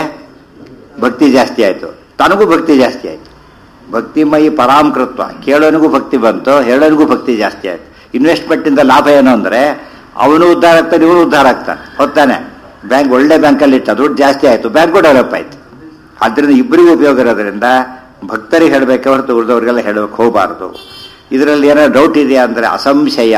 ಭಕ್ತಿ ಜಾಸ್ತಿ ಆಯಿತು ತನಗೂ ಭಕ್ತಿ ಜಾಸ್ತಿ ಆಯಿತು ಭಕ್ತಿಮಯಿ ಪರಾಂ ಕೃತ್ವ ಕೇಳೋನಿಗೂ ಭಕ್ತಿ ಬಂತು ಹೇಳೋನಿಗೂ ಭಕ್ತಿ ಜಾಸ್ತಿ ಆಯಿತು ಇನ್ವೆಸ್ಟ್ಮೆಂಟಿಂದ ಲಾಭ ಏನು ಅಂದರೆ ಅವನು ಉದ್ಧಾರ ಆಗ್ತಾನೆ ಇವನು ಉದ್ಧಾರ ಆಗ್ತಾನೆ ಹೊತ್ತಾನೆ ಬ್ಯಾಂಕ್ ಒಳ್ಳೆ ಬ್ಯಾಂಕಲ್ಲಿ ಇಟ್ಟ ದುಡ್ಡು ಜಾಸ್ತಿ ಆಯಿತು ಬ್ಯಾಂಕು ಡೆವಲಪ್ ಆಯಿತು ಆದ್ದರಿಂದ ಇಬ್ಬರಿಗೂ ಉಪಯೋಗ ಇರೋದ್ರಿಂದ ಭಕ್ತರಿಗೆ ಹೇಳಬೇಕೆ ಹೊರತು ಉಳಿದವ್ರಿಗೆಲ್ಲ ಹೇಳಬೇಕು ಹೋಗಬಾರ್ದು ಇದರಲ್ಲಿ ಏನೋ ಡೌಟ್ ಇದೆಯಾ ಅಂದರೆ ಅಸಂಶಯ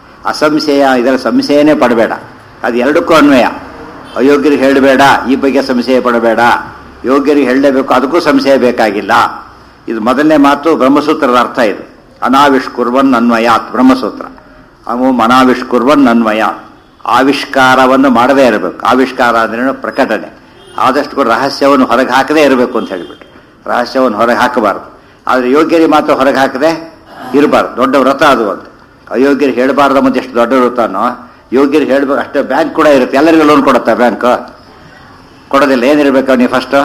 ಅಸಂಶಯ ಇದರ ಸಂಶಯನೇ ಪಡಬೇಡ ಅದು ಎರಡಕ್ಕೂ ಅನ್ವಯ ಅಯೋಗ್ಯರಿಗೆ ಹೇಳಬೇಡ ಈ ಬಗ್ಗೆ ಸಂಶಯ ಪಡಬೇಡ ಯೋಗ್ಯರಿಗೆ ಹೇಳಲೇಬೇಕು ಅದಕ್ಕೂ ಸಂಶಯ ಬೇಕಾಗಿಲ್ಲ ಇದು ಮೊದಲನೇ ಮಾತು ಬ್ರಹ್ಮಸೂತ್ರದ ಅರ್ಥ ಇದು ಅನಾವಿಷ್ಕುರ್ವನ್ ಅನ್ವಯಾತ್ ಬ್ರಹ್ಮಸೂತ್ರ ಅವು ಅನಾವಿಷ್ಕುರ್ವನ್ ಅನ್ವಯಾತ್ ಆವಿಷ್ಕಾರವನ್ನು ಮಾಡದೇ ಇರಬೇಕು ಆವಿಷ್ಕಾರ ಅಂದ್ರೆ ಪ್ರಕಟಣೆ ಆದಷ್ಟು ಕೂಡ ರಹಸ್ಯವನ್ನು ಹೊರಗೆ ಹಾಕದೇ ಇರಬೇಕು ಅಂತ ಹೇಳಿಬಿಟ್ಟು ರಹಸ್ಯವನ್ನು ಹೊರಗೆ ಹಾಕಬಾರ್ದು ಆದರೆ ಯೋಗ್ಯರಿಗೆ ಮಾತ್ರ ಹೊರಗೆ ಹಾಕದೆ ಇರಬಾರ್ದು ದೊಡ್ಡ ವ್ರತ ಅದು ಒಂದು ಅಯೋಗ್ಯರಿಗೆ ಹೇಳಬಾರ್ದು ಮತ್ತೆ ಎಷ್ಟು ದೊಡ್ಡ ವ್ರತನೋ ಯೋಗ್ಯರಿಗೆ ಹೇಳ್ಬೇಕು ಅಷ್ಟೇ ಬ್ಯಾಂಕ್ ಕೂಡ ಇರುತ್ತೆ ಎಲ್ಲರಿಗೂ ಲೋನ್ ಕೊಡುತ್ತಾ ಬ್ಯಾಂಕ್ ಕೊಡೋದಿಲ್ಲ ಏನಿರ್ಬೇಕು ಅವನಿಗೆ ಫಸ್ಟು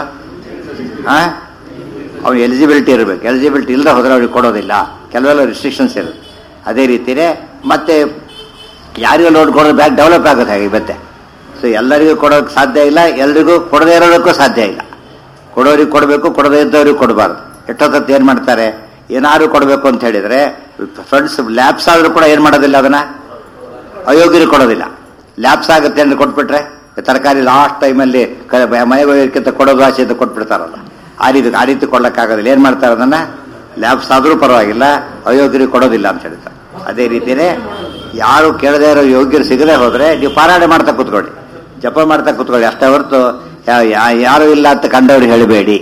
ಹಾಂ ಅವ್ನು ಎಲಿಜಿಬಿಲಿಟಿ ಇರಬೇಕು ಎಲಿಜಿಬಿಲಿಟಿ ಇಲ್ಲದೆ ಹೋದ್ರೆ ಅವ್ರಿಗೆ ಕೊಡೋದಿಲ್ಲ ಕೆಲವೆಲ್ಲ ರಿಸ್ಟ್ರಿಕ್ಷನ್ಸ್ ಇರುತ್ತೆ ಅದೇ ರೀತಿಯೇ ಮತ್ತೆ ಯಾರಿಗೂ ಲೋನ್ ಕೊಡೋದು ಬ್ಯಾಂಕ್ ಡೆವಲಪ್ ಆಗುತ್ತೆ ಹಾಗೆ ಮತ್ತೆ ಸೊ ಎಲ್ಲರಿಗೂ ಕೊಡೋಕ್ಕೆ ಸಾಧ್ಯ ಇಲ್ಲ ಎಲ್ರಿಗೂ ಕೊಡದೇ ಇರೋದಕ್ಕೂ ಸಾಧ್ಯ ಇಲ್ಲ ಕೊಡೋರಿಗೆ ಕೊಡಬೇಕು ಕೊಡದೇ ಇದ್ದವ್ರಿಗೆ ಕೊಡಬಾರ್ದು ಎಷ್ಟೊತ್ತತ್ತು ಏನು ಮಾಡ್ತಾರೆ ಏನಾದ್ರು ಕೊಡಬೇಕು ಅಂತ ಹೇಳಿದರೆ ಫ್ರೆಂಡ್ಸ್ ಲ್ಯಾಬ್ಸ್ ಆದರೂ ಕೂಡ ಏನು ಮಾಡೋದಿಲ್ಲ ಅದನ್ನು ಅಯೋಗ್ಯರಿಗೆ ಕೊಡೋದಿಲ್ಲ ಲ್ಯಾಬ್ಸ್ ಆಗುತ್ತೆ ಅಂದ್ರೆ ಕೊಟ್ಬಿಟ್ರೆ ತರಕಾರಿ ಲಾಸ್ಟ್ ಟೈಮಲ್ಲಿ ಮನೆಗೆ ಹೋಗೋಕ್ಕಿಂತ ಕೊಡೋದು ಆಸೆ ಅಂತ ಕೊಟ್ಬಿಡ್ತಾರಲ್ಲ ಆ ರೀತಿ ಆ ರೀತಿ ಕೊಡ್ಲಿಕ್ಕಾಗೋದಿಲ್ಲ ಏನು ಮಾಡ್ತಾರೆ ಅದನ್ನ ಲ್ಯಾಬ್ಸ್ ಆದರೂ ಪರವಾಗಿಲ್ಲ ಅಯೋಗ್ಯರಿಗೆ ಕೊಡೋದಿಲ್ಲ ಅಂತ ಹೇಳ್ತಾರೆ ಅದೇ ರೀತಿಯೇ ಯಾರು ಕೇಳದೇ ಇರೋ ಯೋಗ್ಯರು ಸಿಗದೆ ಹೋದ್ರೆ ನೀವು ಪಾರಾಯಣ ಮಾಡ್ತಾ ಕೂತ್ಕೊಳ್ಳಿ ಜಪ ಮಾಡ್ತಾ ಕೂತ್ಕೊಳ್ಳಿ ಅಷ್ಟೇ ಹೊರತು ಯಾ- ಯಾ- ಯಾರು ಇಲ್ಲ ಅಂತ ಕಂಡವ್ರು ಹೇಳಬೇಡಿ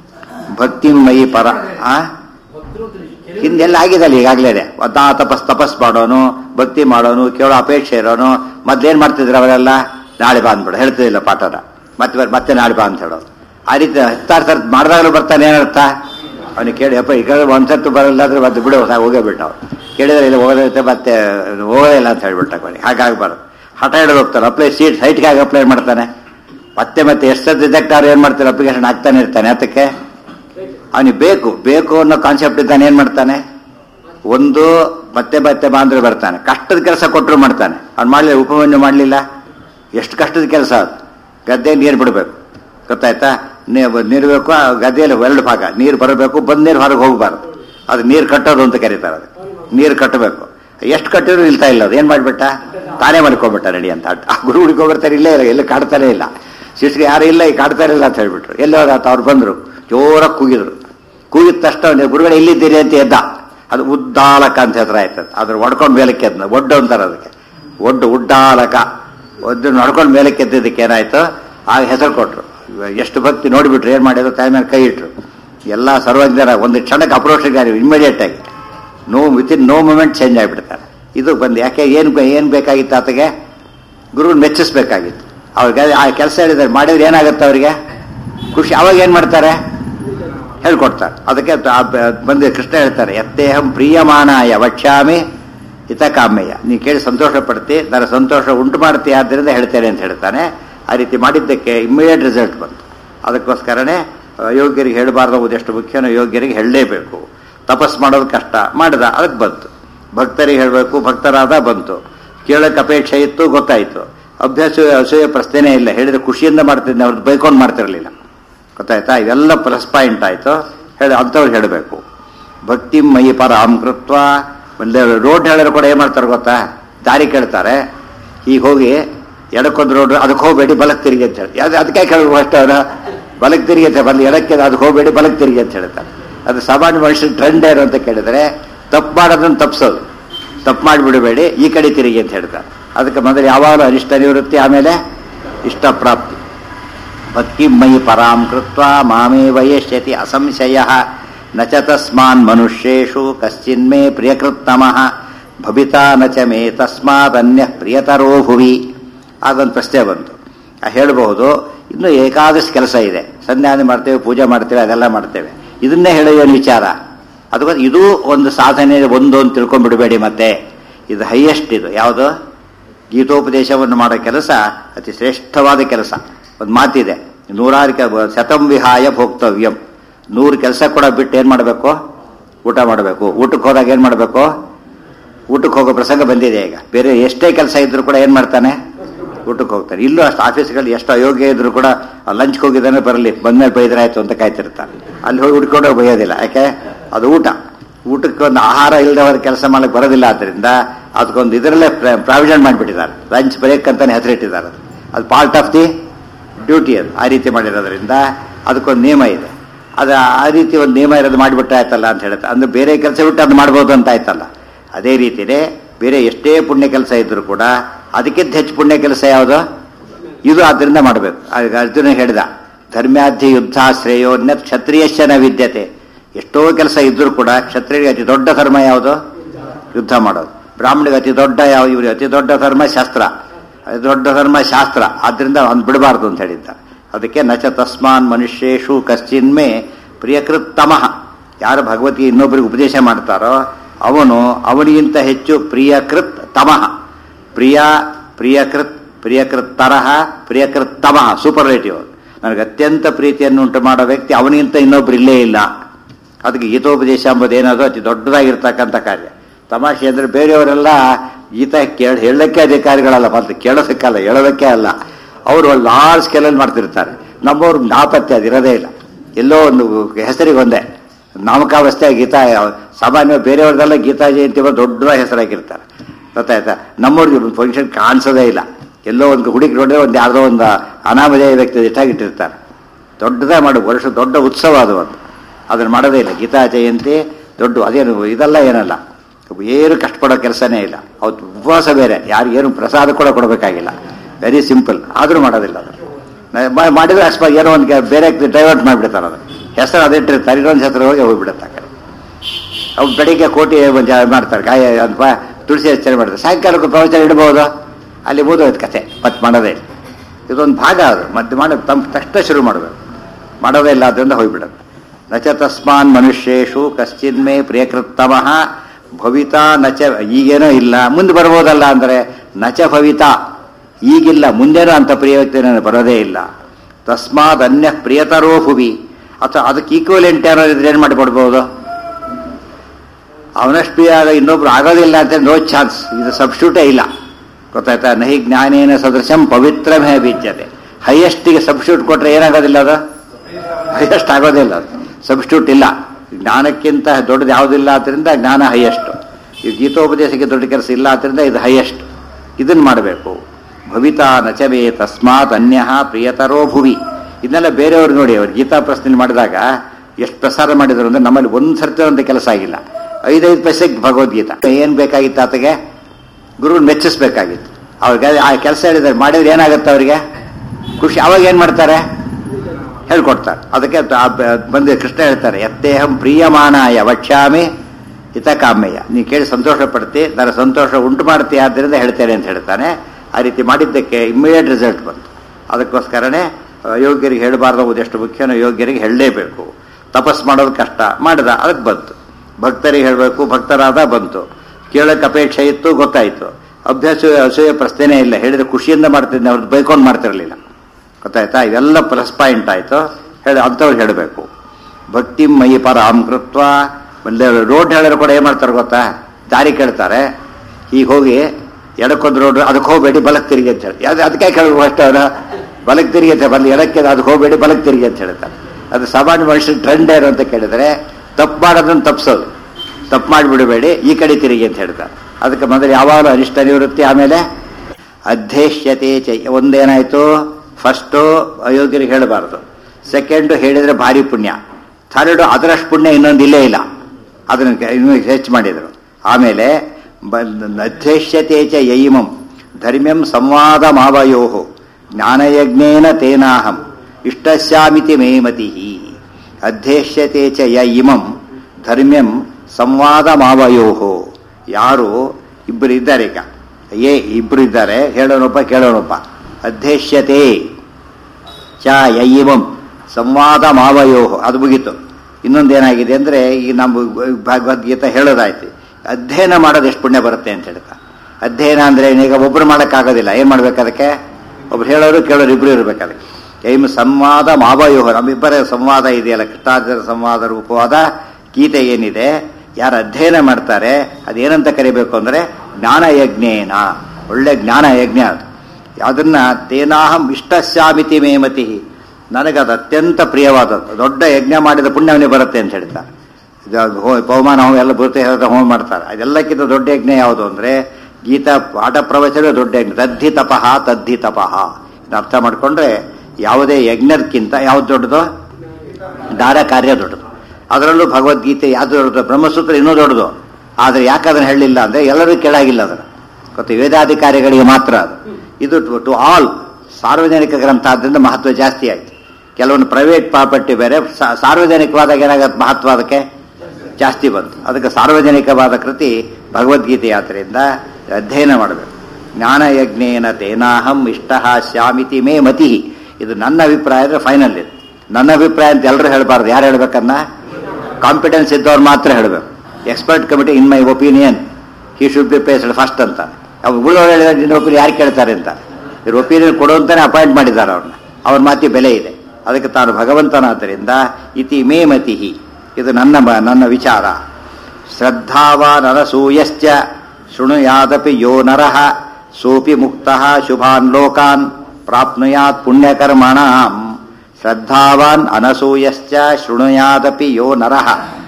ಭಕ್ತಿಮಯಿ ಪರ ಆ ಭಕ್ತರು ಕೆಲವು ಹಿಂದೆಲ್ಲ ಆಗಿದಲ್ಲ ಈಗಾಗಲೇ ಒದ್ದಾ ತಪಸ್ ತಪಸ್ ಮಾಡೋನು ಭಕ್ತಿ ಮಾಡೋನು ಕೇಳೋ ಅಪೇಕ್ಷೆ ಇರೋನು ಮೊದ್ಲೇನ್ ಮಾಡ್ತಿದ್ರು ಅವರೆಲ್ಲ ನಾಳೆ ಬಾ ಅಂದ್ಬಿಡು ಹೇಳ್ತಿದ್ದಿಲ್ಲ ಪಾಠನ ಮತ್ತೆ ಬರ್- ಮತ್ತೆ ನಾಳೆ ಬಾ ಅಂತ ಹೇಳೋದು ಆ ರೀತಿ ಹತ್ತಾರು ಸರ್ತಿ ಮಾಡಿದಾಗಲೂ ಬರ್ತಾನೆ ಏನರ್ಥ ಅವನಿಗೆ ಕೇಳಿ ಅಪ್ಪ ಈಗ ಒಂದ್ಸರ್ತಿ ಬರಲ್ಲ ಅಂದ್ರೆ ಮತ್ತೆ ಬಿಡು ಹೊಸ ಹೋಗೇ ಬಿಟ್ಟ ಅವ್ನು ಕೇಳಿದ್ರೆ ಇಲ್ಲ ಹೋಗೋದೈತೆ ಮತ್ತೆ ಹೋಗೋದೇ ಇಲ್ಲ ಅಂತ ಹೇಳ್ಬಿಟ್ಟ ಅವನಿಗೆ ಹಾಗಾಗ್ಬಾರ್ದು ಹಠ ಹಿಡಿದು ಹೋಗ್ತಾನೆ ಅಪ್ಲೈ ಸೀಟ್ ಸೈಟ್ಗೆ ಆಗಿ ಅಪ್ಲೈ ಮಾಡ್ತಾನೆ ಮತ್ತೆ ಮತ್ತೆ ಎಷ್ಟು ಸರ್ತಿ ರಿಜೆಕ್ಟ್ ಆದ್ರೆ ಏನು ಮಾಡ್ತಾರೆ ಅಪ್ಲಿಕೇಶನ್ ಹಾಕ್ತಾನೆ ಇರ್ತಾನೆ ಅದಕ್ಕೆ ಅವನಿಗೆ ಬೇಕು ಬೇಕು ಅನ್ನೋ ಕಾನ್ಸೆಪ್ಟ್ ಇದ್ದಾನೆ ಏನ್ ಮಾಡ್ತಾನೆ ಒಂದು ಮತ್ತೆ ಮತ್ತೆ ಬಾಂದ್ರೆ ಬರ್ತಾನೆ ಕಷ್ಟದ ಕೆಲಸ ಕೊಟ್ಟರು ಮಾಡ್ತಾನೆ ಅವ್ನು ಮಾಡಲಿಲ್ಲ ಉಪಮನ್ಯು ಮಾಡಲಿಲ್ಲ ಎಷ್ಟು ಕಷ್ಟದ ಕೆಲಸ ಅದು ಗದ್ದೆ ನೀರು ಬಿಡಬೇಕು ಗೊತ್ತಾಯ್ತಾ ನೀ- ನೀರು ಬೇಕು ಆ ಗದ್ದೆಯಲ್ಲಿ ಎರಡು ಭಾಗ ನೀರು ಬರಬೇಕು ಬಂದ್ ನೀರು ಹೊರಗೆ ಹೋಗಬಾರ್ದು ಅದು ನೀರು ಕಟ್ಟೋದು ಅಂತ ಕರೀತಾರೆ ಅದು ನೀರು ಕಟ್ಟಬೇಕು ಎಷ್ಟು ಕಟ್ಟಿದ್ರು ನಿಲ್ತಾ ಇಲ್ಲ ಅದು ಏನ್ ಮಾಡ್ಬಿಟ್ಟ ತಾನೇ ಮಲ್ಕೊಂಡ್ಬಿಟ್ಟ ನಡಿ ಅಂತ ಆ ಗುರು ಹುಡುಕೋಬಿಡ್ತಾರೆ ಇಲ್ಲೇ ಇಲ್ಲ ಎಲ್ಲಿ ಕಾಡ್ತಾನೆ ಇಲ್ಲ ಶಿಷ್ಟಿಗೆ ಯಾರು ಇಲ್ಲ ಈ ಕಾಡ್ತಾನೆ ಇಲ್ಲ ಅಂತ ಹೇಳ್ಬಿಟ್ರು ಎಲ್ಲಿ ಹೋದಾತ ಅವ್ರು ಬಂದ್ರು ಜೋರಾಗಿ ಕೂಗಿದ್ರು ಕೂಗಿದ ತಕ್ಷಣ ನೀವು ಗುರುಗಳು ಎಲ್ಲಿದ್ದೀರಿ ಅಂತ ಎದ್ದ ಅದು ಉದ್ದಾಲಕ ಅಂತ ಹೆಸರು ಆಯ್ತದ ಅದ್ರ ಒಡ್ಕೊಂಡು ಮೇಲಕ್ಕೆ ಎದ್ದ ಒಡ್ಡು ಅಂತಾರೆ ಅದಕ್ಕೆ ಒಡ್ಡು ಉಡ್ಡಾಲಕ ಒದ್ದು ನಡ್ಕೊಂಡು ಮೇಲಕ್ಕೆ ಎದ್ದಿದ್ದಕ್ಕೆ ಏನಾಯ್ತು ಆಗ ಹೆಸರು ಕೊಟ್ರು ಎಷ್ಟು ಭಕ್ತಿ ನೋಡಿಬಿಟ್ರು ಏನ್ ಮಾಡಿದ್ರು ತಾಯಿ ಮೇಲೆ ಕೈ ಇಟ್ರು ಎಲ್ಲ ಸರ್ವಜ್ಞರ ಒಂದು ಕ್ಷಣಕ್ಕೆ ಅಪ್ರೋಚ್ಗಾರಿ ಇಮಿಡಿಯೇಟ್ ಆಗಿ no within no moment change ಆಗಿಬಿಡ್ತಾರೆ ಇದು ಬಂದು ಯಾಕೆ ಏನು ಏನು ಬೇಕಾಗಿತ್ತು ಆತಗೆ ಗುರುನ್ ಮೆಚ್ಚಿಸ್ಬೇಕಾಗಿತ್ತು ಅವ್ರಿಗೆ ಆ ಕೆಲಸ ಹೇಳಿದ್ರೆ ಮಾಡಿದ್ರೆ ಏನಾಗುತ್ತೆ ಅವರಿಗೆ ಖುಷಿ ಅವಾಗ ಏನು ಮಾಡ್ತಾರೆ ಹೇಳ್ಕೊಡ್ತಾರೆ ಅದಕ್ಕೆ ಆ ಬ- ಬಂದು ಕೃಷ್ಣ ಹೇಳ್ತಾರೆ ಎತ್ತೇಹಂ ಪ್ರಿಯಮಾನಾಯ ವಕ್ಷ್ಯಾಮಿ ಹಿತಕಾಮ್ಯ ನೀ ಕೇಳಿ ಸಂತೋಷ ಪಡ್ತಿ ನನ್ನ ಸಂತೋಷ ಉಂಟು ಮಾಡ್ತಿ ಆದ್ದರಿಂದ ಹೇಳ್ತೇನೆ ಅಂತ ಹೇಳ್ತಾನೆ ಆ ರೀತಿ ಮಾಡಿದ್ದಕ್ಕೆ ಇಮ್ಮಿಡಿಯೇಟ್ ರಿಸಲ್ಟ್ ಬಂತು ಅದಕ್ಕೋಸ್ಕರನೇ ಯೋಗ್ಯರಿಗೆ ಹೇಳಬಾರ್ದು ಎಷ್ಟು ಮುಖ್ಯನೋ ಯೋಗ್ಯರಿಗೆ ಹೇಳಲೇಬೇಕು ತಪಸ್ ಮಾಡೋದು ಕಷ್ಟ ಮಾಡಿದ ಅದಕ್ಕೆ ಬಂತು ಭಕ್ತರಿಗೆ ಹೇಳಬೇಕು ಭಕ್ತರಾದ ಬಂತು ಕೇಳಕ್ಕೆ ಅಪೇಕ್ಷೆ ಇತ್ತು ಗೊತ್ತಾಯಿತು ಅಭ್ಯಾಸ ಅಸೂಯೆ ಪ್ರಶ್ನೆನೇ ಇಲ್ಲ ಹೇಳಿದ್ರೆ ಖುಷಿಯಿಂದ ಮಾಡ್ತಿದ್ದೆ ಅವ್ರದ್ದು ಬೈಕೊಂಡು ಮಾಡ್ತಿರಲಿಲ್ಲ ಗೊತ್ತಾಯ್ತಾ ಇವೆಲ್ಲ ಪ್ಲಸ್ ಪಾಯಿಂಟ್ ಆಯ್ತು ಹೇಳಿ ಅಂಥವ್ರು ಹೇಳಬೇಕು ಭಕ್ತಿ ಮಯಿ ಪರಾಂ ಕೃತ್ವ ರೋಡ್ ಹೇಳಿದ್ರು ಕೂಡ ಏನ್ ಮಾಡ್ತಾರೆ ಗೊತ್ತಾ ದಾರಿ ಕೇಳ್ತಾರೆ ಈಗ ಹೋಗಿ ಎಡಕ್ಕೊಂದು ರೋಡ್ ಅದಕ್ಕೆ ಹೋಗಬೇಡಿ ಬಲಕ್ಕೆ ತಿರುಗಿ ಅಂತ ಹೇಳಿ ಅದು ಅದಕ್ಕೆ ಕೇಳಬೇಕು ಅಷ್ಟು ಅವನು ಬಲಕ್ಕೆ ತಿರುಗಿ ಅಂತ ಬಲ್ಲಿ ಎಡಕ್ಕೆ ಅದಕ್ಕೆ ಹೋಗಬೇಡಿ ಬಲಕ್ಕೆ ತಿರುಗಿ ಅಂತ ಹೇಳ್ತಾರೆ ಅದು ಸಾಮಾನ್ಯ ಮನುಷ್ಯನ ಟ್ರೆಂಡ್ ಏನು ಅಂತ ಕೇಳಿದ್ರೆ ತಪ್ಪು ಮಾಡೋದನ್ನು ತಪ್ಪಿಸೋದು ತಪ್ಪು ಮಾಡಿಬಿಡಬೇಡಿ ಈ ಕಡೆ ತಿರುಗಿ ಅಂತ ಹೇಳ್ತಾರೆ ಅದಕ್ಕೆ ಮೊದಲು ಯಾವಾಗಲೂ ಅನಿಷ್ಟ ನಿವೃತ್ತಿ ಆಮೇಲೆ ಇಷ್ಟ ಪ್ರಾಪ್ತಿ ಭಕ್ತಿಮಯಿ ಪರಾಂ ಕೃತ್ವ ಮಾಮೇ ವಯಶ್ಯತಿ ಅಸಂಶಯ ನ ಚ ತಸ್ಮಾನ್ ಮನುಷ್ಯೇಷು ಕಶ್ಚಿನ್ಮೇ ಪ್ರಿಯಕೃತ್ತಮಃ ಭವಿತಾ ನ ಚ ಮೇ ತಸ್ಮಾದನ್ಯ ಪ್ರಿಯತರೋ ಭುವಿ ಆಗೊಂದು ಪ್ರಶ್ನೆ ಬಂತು ಆ ಹೇಳಬಹುದು ಇನ್ನು ಏಕಾದಶಿ ಕೆಲಸ ಇದೆ ಸಂಧ್ಯಾನೆ ಮಾಡ್ತೇವೆ ಪೂಜೆ ಮಾಡ್ತೇವೆ ಅದೆಲ್ಲ ಮಾಡ್ತೇವೆ ಇದನ್ನೇ ಹೇಳೋದೇನು ವಿಚಾರ ಅದಕ್ಕೋಸ್ಕರ ಇದು ಒಂದು ಸಾಧನೆ ಒಂದು ಅಂತ ತಿಳ್ಕೊಂಡ್ಬಿಡಬೇಡಿ ಮತ್ತೆ ಇದು ಹೈಯೆಸ್ಟ್ ಇದು ಯಾವುದು ಗೀತೋಪದೇಶವನ್ನು ಮಾಡೋ ಕೆಲಸ ಅತಿ ಶ್ರೇಷ್ಠವಾದ ಕೆಲಸ ಒಂದು ಮಾತಿದೆ ನೂರಾರು ಕೆ ಶತಂ ವಿಹಾಯ ಭೋಕ್ತವ್ಯಂ ನೂರು ಕೆಲಸ ಕೂಡ ಬಿಟ್ಟು ಏನು ಮಾಡಬೇಕು ಊಟ ಮಾಡಬೇಕು ಊಟಕ್ಕೆ ಹೋದಾಗ ಏನು ಮಾಡಬೇಕು ಊಟಕ್ಕೆ ಹೋಗೋ ಪ್ರಸಂಗ ಬಂದಿದೆ ಈಗ ಬೇರೆ ಎಷ್ಟೇ ಕೆಲಸ ಇದ್ರೂ ಕೂಡ ಏನು ಮಾಡ್ತಾನೆ ಊಟಕ್ಕೆ ಹೋಗ್ತಾನೆ ಇಲ್ಲೂ ಅಷ್ಟು ಆಫೀಸ್ಗಳು ಎಷ್ಟು ಅಯೋಗ್ಯ ಇದ್ರು ಕೂಡ ಲಂಚ್ಗೆ ಹೋಗಿದ್ದಾನೆ ಬರಲಿ ಬಂದ್ಮೇಲೆ ಬೈದ್ರಾಯ್ತು ಅಂತ ಕಾಯ್ತಿರ್ತಾನೆ ಅಲ್ಲಿ ಹೋಗಿ ಹುಡ್ಕೊಂಡು ಹೋಗಿ ಬೈಯೋದಿಲ್ಲ ಯಾಕೆ ಅದು ಊಟ ಊಟಕ್ಕೆ ಒಂದು ಆಹಾರ ಇಲ್ಲದವರ ಕೆಲಸ ಮಾಡಕ್ಕೆ ಬರೋದಿಲ್ಲ ಆದ್ದರಿಂದ ಅದಕ್ಕೊಂದು ಇದರಲ್ಲೇ ಪ್ರಾವಿಷನ್ ಮಾಡಿಬಿಟ್ಟಿದ್ದಾರೆ ಲಂಚ್ ಬ್ರೇಕ್ ಅಂತಾನೆ ಹೆಸರಿಟ್ಟಿದ್ದಾರೆ ಅದು ಪಾರ್ಟ್ ಆಫ್ ದಿ ಡ್ಯೂಟಿ ಅದು ಆ ರೀತಿ ಮಾಡಿರೋದ್ರಿಂದ ಅದಕ್ಕೊಂದು ನಿಯಮ ಇದೆ ಅದು ಆ ರೀತಿ ಒಂದು ನಿಯಮ ಇರೋದು ಮಾಡಿಬಿಟ್ರೆ ಆಯ್ತಲ್ಲ ಅಂತ ಹೇಳುತ್ತೆ ಅಂದ್ರೆ ಬೇರೆ ಕೆಲಸ ಬಿಟ್ಟು ಅದು ಮಾಡ್ಬೋದು ಅಂತ ಆಯ್ತಲ್ಲ ಅದೇ ರೀತಿಯೇ ಬೇರೆ ಎಷ್ಟೇ ಪುಣ್ಯ ಕೆಲಸ ಇದ್ರೂ ಕೂಡ ಅದಕ್ಕಿಂತ ಹೆಚ್ಚು ಪುಣ್ಯ ಕೆಲಸ ಯಾವುದು ಇದು ಆದ್ದರಿಂದ ಮಾಡಬೇಕು ಆಗ ಅರ್ಜುನ ಹೇಳಿದ ಧರ್ಮ್ಯಾಧ್ಯ ಯುದ್ಧ ಶ್ರೇಯೋನ್ಯ ಕ್ಷತ್ರಿಯಶ್ಚನ ವಿದ್ಯತೆ ಎಷ್ಟೋ ಕೆಲಸ ಇದ್ರೂ ಕೂಡ ಕ್ಷತ್ರಿಯರಿಗೆ ಅತಿ ದೊಡ್ಡ ಧರ್ಮ ಯಾವುದು ಯುದ್ಧ ಮಾಡೋದು ಬ್ರಾಹ್ಮಣಿಗೆ ಅತಿ ದೊಡ್ಡ ಯಾವ ಇವ್ರಿಗೆ ಅತಿ ದೊಡ್ಡ ಧರ್ಮ ಶಾಸ್ತ್ರ ಅತಿ ದೊಡ್ಡ ಧರ್ಮ ಶಾಸ್ತ್ರ ಆದ್ರಿಂದ ಅವ್ನು ಬಿಡಬಾರ್ದು ಅಂತ ಹೇಳಿದ್ದ ಅದಕ್ಕೆ ನಚ ತಸ್ಮಾನ್ ಮನುಷ್ಯೇಶು ಕಶ್ಚಿನ್ಮೇ ಪ್ರಿಯಕೃತ್ತಮಃ ಯಾರು ಭಗವತಿ ಇನ್ನೊಬ್ಬರಿಗೆ ಉಪದೇಶ ಮಾಡ್ತಾರೋ ಅವನು ಅವನಿಗಿಂತ ಹೆಚ್ಚು ಪ್ರಿಯಕೃತ್ ತಮಃ ಪ್ರಿಯ ಪ್ರಿಯಕೃತ್ ಪ್ರಿಯಕೃತ್ ತರಹ ಪ್ರಿಯಕೃತ್ ತಮಃ ಸೂಪರ್ಲೇಟಿವ್ ನನಗೆ ಅತ್ಯಂತ ಪ್ರೀತಿಯನ್ನು ಉಂಟು ಮಾಡೋ ವ್ಯಕ್ತಿ ಅವನಿಗಿಂತ ಇನ್ನೊಬ್ರು ಇಲ್ಲೇ ಇಲ್ಲ ಅದಕ್ಕೆ ಗೀತೋಪದೇಶ ಎಂಬುದು ಏನದು ಅತಿ ದೊಡ್ಡದಾಗಿರ್ತಕ್ಕಂಥ ಕಾರ್ಯ ತಮಾಷೆ ಅಂದರೆ ಬೇರೆಯವರೆಲ್ಲ ಗೀತ ಕೇಳಿ ಹೇಳಕ್ಕೆ ಅಧಿಕಾರಿಗಳಲ್ಲ ಮತ್ತೆ ಕೇಳೋದಕ್ಕಲ್ಲ ಹೇಳೋದಕ್ಕೆ ಅಲ್ಲ ಅವರು ಲಾರ್ಜ್ ಸ್ಕೇಲಲ್ಲಿ ಮಾಡ್ತಿರ್ತಾರೆ ನಮ್ಮವ್ರು ನಾಪತ್ತೆ ಅದಿರೋದೇ ಇಲ್ಲ ಎಲ್ಲೋ ಒಂದು ಹೆಸರಿಗೆ ಒಂದೇ ನಾಮಕಾವಸ್ಥೆ ಗೀತಾ ಸಾಮಾನ್ಯ ಬೇರೆಯವ್ರದೆಲ್ಲ ಗೀತಾ ಜಯಂತಿ ಬಂದು ದೊಡ್ಡದಾಗಿ ಹೆಸರಾಗಿರ್ತಾರೆ ಗೊತ್ತಾಯ್ತಾ ನಮ್ಮವ್ರಿಗೆ ಒಂದು ಫಂಕ್ಷನ್ ಕಾಣಿಸೋದೇ ಇಲ್ಲ ಎಲ್ಲೋ ಒಂದು ಹುಡುಗಿ ನೋಡಿದ್ರೆ ಒಂದು ಯಾವುದೋ ಒಂದು ಅನಾಮಧೇಯ ವ್ಯಕ್ತಿ ಇಷ್ಟಾಗಿಟ್ಟಿರ್ತಾರೆ ದೊಡ್ಡದಾಗಿ ಮಾಡು ವರ್ಷ ದೊಡ್ಡ ಉತ್ಸವ ಅದು ಒಂದು ಅದನ್ನು ಮಾಡೋದೇ ಇಲ್ಲ ಗೀತಾ ಜಯಂತಿ ದೊಡ್ಡ ಅದೇನು ಇದೆಲ್ಲ ಏನಲ್ಲ ಏನು ಕಷ್ಟಪಡೋ ಕೆಲಸನೇ ಇಲ್ಲ ಅವತ್ತು ಉಪವಾಸ ಬೇರೆ ಯಾರಿಗೇನು ಪ್ರಸಾದ ಕೂಡ ಕೊಡಬೇಕಾಗಿಲ್ಲ ವೆರಿ ಸಿಂಪಲ್ ಆದರೂ ಮಾಡೋದಿಲ್ಲ ಅದು ಮ- ಮಾಡಿದ್ರೆ ಅಷ್ಟು ಏನೋ ಒಂದು ಕೆ- ಬೇರೆ ಡೈವರ್ಟ್ ಮಾಡಿಬಿಡ್ತಾರೆ ಅದು ಹೆಸರು ಅದಿಟ್ಟಿರ್ತಾರೆ ಇನ್ನೊಂದು ಹೆಸರು ಹೋಗಿ ಹೋಗ್ಬಿಡುತ್ತೆ ಆ ಕಡೆ ಅವ್ರು ಬೆಳಿಗ್ಗೆ ಕೋಟಿ ಒಂದು ಜಾ- ಮಾಡ್ತಾರೆ ಕಾಯ ಅಂತ ತುಳಸಿ ಹಚ್ಚನೆ ಮಾಡ್ತಾರೆ ಸಾಯಂಕಾಲಕ್ಕೆ ಪ್ರವಚನ ಇಡಬಹುದು ಅಲ್ಲಿ ಮುಗಿದೋಯ್ತು ಕತೆ ಮತ್ತೆ ಮಾಡೋದೇ ಇಲ್ಲ. ಇದೊಂದು ಭಾಗ ಅದು ಮತ್ತೆ ಮಾಡಿ ತಮ್ಮ ತಕ್ಷಣ ಶುರು ಮಾಡಬೇಕು ಮಾಡೋದೇ ಇಲ್ಲ ಅದರಿಂದ ಹೋಗ್ಬಿಡೋದು ನಚ ತಸ್ಮಾನ್ ಮನುಷ್ಯೇಶು ಕಶ್ಚಿನ್ಮೇ ಪ್ರಿಯಕೃತ್ತಮಃ ಭವಿತಾ ನಚ ಈಗೇನೋ ಇಲ್ಲ ಮುಂದೆ ಬರ್ಬೋದಲ್ಲ ಅಂದರೆ ನಚ ಭವಿತಾ ಈಗಿಲ್ಲ ಮುಂದೇನೋ ಅಂತ ಪ್ರಿಯ ವ್ಯಕ್ತಿ ನನಗೆ ಬರೋದೇ ಇಲ್ಲ ತಸ್ಮಾತ್ ಅನ್ಯ ಪ್ರಿಯತರೋ ಭುವಿ ಅಥವಾ ಅದಕ್ಕೆ ಈಕ್ವಲೆಂಟ್ ಯಾರೋ ಇದ್ರೆ ಏನು ಮಾಡಿಕೊಡ್ಬೋದು ಅವನಷ್ಟು ಪ್ರಿಯ ಆಗ ಇನ್ನೊಬ್ರು ಆಗೋದಿಲ್ಲ ಅಂತ ನೋ ಚಾನ್ಸ್ ಇದು ಸಬ್ಸ್ಟ್ಯೂಟೇ ಇಲ್ಲ ಗೊತ್ತಾಯ್ತಾ ನಹಿ ಜ್ಞಾನೇನ ಸದೃಶಂ ಪವಿತ್ರಮೇ ಬೀಜ್ಯತೆ ಹೈಯೆಸ್ಟಿಗೆ ಸಬ್ಸ್ಟ್ಯೂಟ್ ಕೊಟ್ರೆ ಏನಾಗೋದಿಲ್ಲ ಅದು ಹೈಯೆಸ್ಟ್ ಆಗೋದಿಲ್ಲ ಅದು ಸಬ್ಸ್ಟ್ಯೂಟ್ ಇಲ್ಲ ಜ್ಞಾನಕ್ಕಿಂತ ದೊಡ್ಡದು ಯಾವುದಿಲ್ಲ ಆದ್ದರಿಂದ ಜ್ಞಾನ ಹೈಯೆಸ್ಟ್ ಈ ಗೀತೋಪದೇಶಕ್ಕೆ ದೊಡ್ಡ ಕೆಲಸ ಇಲ್ಲ ಆದ್ದರಿಂದ ಇದು ಹೈಯೆಸ್ಟ್ ಇದನ್ನು ಮಾಡಬೇಕು ಭವಿತಾ ನಚವೇ ತಸ್ಮಾತ್ ಅನ್ಯ ಪ್ರಿಯತರೋ ಭುವಿ ಇದನ್ನೆಲ್ಲ ಬೇರೆಯವ್ರು ನೋಡಿ ಅವ್ರು ಗೀತಾ ಪ್ರಶ್ನೆ ಮಾಡಿದಾಗ ಎಷ್ಟು ಪ್ರಸಾರ ಮಾಡಿದ್ರು ಅಂದ್ರೆ ನಮ್ಮಲ್ಲಿ ಒಂದು ಸರ್ತಿ ಅಂತ ಕೆಲಸ ಆಗಿಲ್ಲ ಐದೈದು ಪೈಸೆಗೆ ಭಗವದ್ಗೀತಾ ಏನು ಬೇಕಾಗಿತ್ತು ಆತಗೆ ಗುರುವನ್ನು ಮೆಚ್ಚಿಸ್ಬೇಕಾಗಿತ್ತು ಅವ್ರಿಗೆ ಆ ಕೆಲಸ ಹೇಳಿದ್ರೆ ಮಾಡಿದ್ರೆ ಏನಾಗುತ್ತೆ ಅವರಿಗೆ ಖುಷಿ ಅವಾಗ ಏನು ಮಾಡ್ತಾರೆ ಹೇಳ್ಕೊಡ್ತಾರೆ ಅದಕ್ಕೆ ಆ ಬ- ಬಂದು ಕೃಷ್ಣ ಹೇಳ್ತಾರೆ ಎತ್ತೇಹಂ ಪ್ರಿಯಮಾನಾಯ ವಕ್ಷ್ಯಾಮಿ ಹಿತಕಾಮ್ಯ ನೀ ಕೇಳಿ ಸಂತೋಷ ಪಡ್ತಿ ನನ್ನ ಸಂತೋಷ ಉಂಟು ಮಾಡ್ತಿ ಆದ್ದರಿಂದ ಹೇಳ್ತೇನೆ ಅಂತ ಹೇಳ್ತಾನೆ ಆ ರೀತಿ ಮಾಡಿದ್ದಕ್ಕೆ ಇಮ್ಮಿಡಿಯೇಟ್ ರಿಸಲ್ಟ್ ಬಂತು ಅದಕ್ಕೋಸ್ಕರನೇ ಯೋಗ್ಯರಿಗೆ ಹೇಳಬಾರ್ದು ಎಷ್ಟು ಮುಖ್ಯನೋ ಯೋಗ್ಯರಿಗೆ ಹೇಳಲೇಬೇಕು ತಪಸ್ ಮಾಡೋದು ಕಷ್ಟ ಮಾಡಿದ ಅದಕ್ಕೆ ಬಂತು ಭಕ್ತರಿಗೆ ಹೇಳಬೇಕು ಭಕ್ತರಾದ ಬಂತು ಕೇಳಕ್ಕೆ ಅಪೇಕ್ಷೆ ಇತ್ತು ಗೊತ್ತಾಯಿತು ಅಭ್ಯಾಸ ಅಸೂಯ ಪ್ರಶ್ನೆನೇ ಇಲ್ಲ ಹೇಳಿದ್ರೆ ಖುಷಿಯಿಂದ ಮಾಡ್ತಿದ್ದೆ ಅವ್ರದ್ದು ಬೈಕೊಂಡು ಮಾಡ್ತಿರಲಿಲ್ಲ ಗೊತ್ತಾಯ್ತಾ ಇವೆಲ್ಲ ಪ್ಲಸ್ ಪಾಯಿಂಟ್ ಆಯಿತು ಹೇಳಿ ಅಂಥವ್ರು ಹೇಳಬೇಕು ಭಕ್ತಿ ಮಯಿ ಪರಾಂ ಕೃತ್ವ ಮತ್ತೆ ರೋಡ್ ಹೇಳಿದ್ರೆ ಕೂಡ ಏನು ಮಾಡ್ತಾರೆ ಗೊತ್ತಾ ದಾರಿ ಕೇಳ್ತಾರೆ ಈಗ ಹೋಗಿ ಎಡಕ್ಕೊಂದು ರೋಡ್ ಅದಕ್ಕೆ ಹೋಗಬೇಡಿ ಬಲಕ್ಕೆ ತಿರುಗಿ ಅಂತ ಹೇಳಿ ಅದು ಅದಕ್ಕೆ ಕೇಳಬೇಕು ಅಷ್ಟು ಅವನು ಬಲಕ್ಕೆ ತಿರುಗಿ ಅಂತ ಬಲ್ಲಿ ಎಡಕ್ಕೆ ಅದಕ್ಕೆ ಹೋಗಬೇಡಿ ಬಲಕ್ಕೆ ತಿರುಗಿ ಅಂತ ಹೇಳ್ತಾರೆ ಅದು ಸಾಮಾನ್ಯ ಮನುಷ್ಯನ ಟ್ರೆಂಡ್ ಏನು ಅಂತ ಕೇಳಿದ್ರೆ ತಪ್ಪು ಮಾಡೋದನ್ನು ತಪ್ಪಿಸೋದು ತಪ್ಪು ಮಾಡಿಬಿಡಬೇಡಿ ಈ ಕಡೆ ತಿರುಗಿ ಅಂತ ಹೇಳ್ತಾರೆ ಅದಕ್ಕೆ ಮೊದಲು ಯಾವಾಗಲೂ ಅನಿಷ್ಟ ನಿವೃತ್ತಿ ಆಮೇಲೆ ಅಧ್ಯೇಶ್ಯತೆ ಚ ಒಂದೇನಾಯ್ತು ಫಸ್ಟು ಅಯೋಗ್ಯರಿಗೆ ಹೇಳಬಾರ್ದು ಸೆಕೆಂಡು ಹೇಳಿದ್ರೆ ಭಾರಿ ಪುಣ್ಯ ಥರ್ಡು ಅದರಷ್ಟು ಪುಣ್ಯ ಇನ್ನೊಂದು ಇಲ್ಲೇ ಇಲ್ಲ ಅದನ್ನು ಕೆ- ಇನ್ನೂ ಹೆಚ್ಚು ಮಾಡಿದರು ಆಮೇಲೆ ಬ- ಅಧ್ಯೇಶ್ಯತೆ ಚ ಯೈಮಂ ಧರ್ಮ್ಯಂ ಸಂವಾದ ಮಾವಯೋ ಜ್ಞಾನಯಜ್ಞೇನ ತೇನಾಹಂ ಇಷ್ಟಸ್ಯಾಮಿತಿ ಮೇ ಮತಿ ಅಧ್ಯೇಶ್ಯತೆ ಚ ಯ ಇಮಂ ಧರ್ಮ್ಯಂ ಸಂವಾದ ಮಾವಯೋ ಯಾರು ಇಬ್ಬರು ಇದ್ದಾರೆ ಈಗ ಏ ಇಬ್ಬರು ಇದ್ದಾರೆ ಹೇಳೋನೊಬ್ಬ ಕೇಳೋನೊಬ್ಬ ಅಧ್ಯೇಶ್ಯತೆ ಚ ಯ ಇಮಂ ಸಂವಾದ ಮಾವಯೋ ಅದು ಮುಗೀತು ಇನ್ನೊಂದೇನಾಗಿದೆ ಅಂದರೆ ಈ ನಮ್ಮ ಭಗವದ್ಗೀತೆ ಹೇಳೋದಾಯ್ತು ಅಧ್ಯಯನ ಮಾಡೋದು ಎಷ್ಟು ಪುಣ್ಯ ಬರುತ್ತೆ ಅಂತ ಹೇಳ್ತಾ ಅಧ್ಯಯನ ಅಂದರೆ ಈಗ ಒಬ್ಬರು ಮಾಡೋಕ್ಕಾಗೋದಿಲ್ಲ ಏನು ಮಾಡ್ಬೇಕು ಅದಕ್ಕೆ ಒಬ್ರು ಹೇಳೋರು ಕೇಳೋರು ಇಬ್ಬರು ಇರಬೇಕು ಅದಕ್ಕೆ ಐಮ್ ಸಂವಾದ ಮಾವಯೋಹ ನಮ್ಮಿಬ್ಬರ ಸಂವಾದ ಇದೆಯಲ್ಲ ಕೃಷ್ಣಾರ್ಜುನ ಸಂವಾದ ರೂಪವಾದ ಗೀತೆ ಏನಿದೆ ಯಾರು ಅಧ್ಯಯನ ಮಾಡ್ತಾರೆ ಅದೇನಂತ ಕರಿಬೇಕು ಅಂದರೆ ಜ್ಞಾನ ಯಜ್ಞೇನ ಒಳ್ಳೆ ಜ್ಞಾನ ಯಜ್ಞ ಅದು ಅದನ್ನ ತೇನಾಹಂ ಇಷ್ಟಸ್ಯಾಮಿತಿ ಮೇಮತಿ ನನಗದು ಅತ್ಯಂತ ಪ್ರಿಯವಾದದ್ದು ದೊಡ್ಡ ಯಜ್ಞ ಮಾಡಿದ ಪುಣ್ಯವನೇ ಬರುತ್ತೆ ಅಂತ ಹೇಳ್ತಾರೆ ಇದು ಅದು ಹೋ ಪವಮಾನ ಹೋಮ ಎಲ್ಲ ಬರುತ್ತೆ ಹೇಳ್ತಾ ಹೋಮ ಮಾಡ್ತಾರೆ ಅದೆಲ್ಲಕ್ಕಿಂತ ದೊಡ್ಡ ಯಜ್ಞ ಯಾವುದು ಅಂದರೆ ಗೀತಾ ಪಾಠ ಪ್ರವಚನವೇ ದೊಡ್ಡ ಯಜ್ಞ ತದ್ಧಿ ತಪಃ ತದ್ಧಿ ತಪಃ ಇದನ್ನ ಅರ್ಥ ಮಾಡಿಕೊಂಡ್ರೆ ಯಾವುದೇ ಯಜ್ಞಕ್ಕಿಂತ ಯಾವ್ದು ದೊಡ್ಡದು ದಾರ ಕಾರ್ಯ ದೊಡ್ಡದು ಅದರಲ್ಲೂ ಭಗವದ್ಗೀತೆ ಯಾವುದು ದೊಡ್ಡದು ಬ್ರಹ್ಮಸೂತ್ರ ಇನ್ನೂ ದೊಡ್ಡದು ಆದರೆ ಯಾಕೆ ಅದನ್ನು ಹೇಳಲಿಲ್ಲ ಅಂದರೆ ಎಲ್ಲರೂ ಕೆಳಗಿಲ್ಲ ಅದನ್ನು ಗೊತ್ತು ವೇದಾಧಿಕಾರಿಗಳಿಗೆ ಮಾತ್ರ ಅದು ಇದು ಟು ಆಲ್ ಸಾರ್ವಜನಿಕ ಗ್ರಂಥ ಆದ್ದರಿಂದ ಮಹತ್ವ ಜಾಸ್ತಿ ಆಯಿತು ಕೆಲವೊಂದು ಪ್ರೈವೇಟ್ ಪ್ರಾಪರ್ಟಿ ಬೇರೆ ಸಾ- ಸಾರ್ವಜನಿಕವಾದಾಗ ಏನಾಗತ್ತೆ ಮಹತ್ವ ಅದಕ್ಕೆ ಜಾಸ್ತಿ ಬಂತು ಅದಕ್ಕೆ ಸಾರ್ವಜನಿಕವಾದ ಕೃತಿ ಭಗವದ್ಗೀತೆ ಆದ್ದರಿಂದ ಅಧ್ಯಯನ ಮಾಡಬೇಕು ಜ್ಞಾನಯಜ್ಞೇನ ತೇನಾಹಂ ಇಷ್ಟ ಶ್ಯಾಮಿತಿ ಮೇ ಮತಿ ಇದು ನನ್ನ ಅಭಿಪ್ರಾಯ ಅಂದರೆ ಫೈನಲ್ ಇದು ನನ್ನ ಅಭಿಪ್ರಾಯ ಅಂತ ಎಲ್ಲರೂ ಹೇಳಬಾರ್ದು ಯಾರು ಹೇಳ್ಬೇಕನ್ನ ಕಾಂಪಿಟೆನ್ಸ್ ಇದ್ದವ್ರು ಮಾತ್ರ ಹೇಳಬೇಕು expert committee in my opinion he should be placed first ಅಂತ ಅವ್ರು ಉಳಿದವ್ರು ಹೇಳಿದ್ರೆ ನಿನ್ನ ಒಪಿನಿಯನ್ ಯಾರು ಕೇಳ್ತಾರೆ ಅಂತ ಇವ್ರ ಒಪಿನಿಯನ್ ಕೊಡುವಂತಾನೆ ಅಪಾಯಿಂಟ್ ಮಾಡಿದ್ದಾರೆ ಅವ್ರನ್ನ ಅವ್ರ ಮಾತಿ ಬೆಲೆ ಇದೆ ಅದಕ್ಕೆ ತಾನು ಭಗವಂತನಾದ್ದರಿಂದ ಇತಿ ಮೇ ಮತಿ ಇದು ನನ್ನ ಬ- ನನ್ನ ವಿಚಾರ ಶ್ರದ್ಧಾವಾನ್ ಅನಸೂಯಶ್ಚ ಶೃಣುಯಾದಪಿ ಯೋ ನರಃ ಸೋಪಿ ಮುಕ್ತಃ ಶುಭಾನ್ ಲೋಕಾನ್ ಪ್ರಾಪ್ನುಯಾತ್ ಪುಣ್ಯಕರ್ಮಣಾಂ ಶ್ರದ್ಧಾವಾನ್ ಅನಸೂಯಶ್ಚ ಶೃಣುಯಾದಪಿ ಯೋ ನರಃ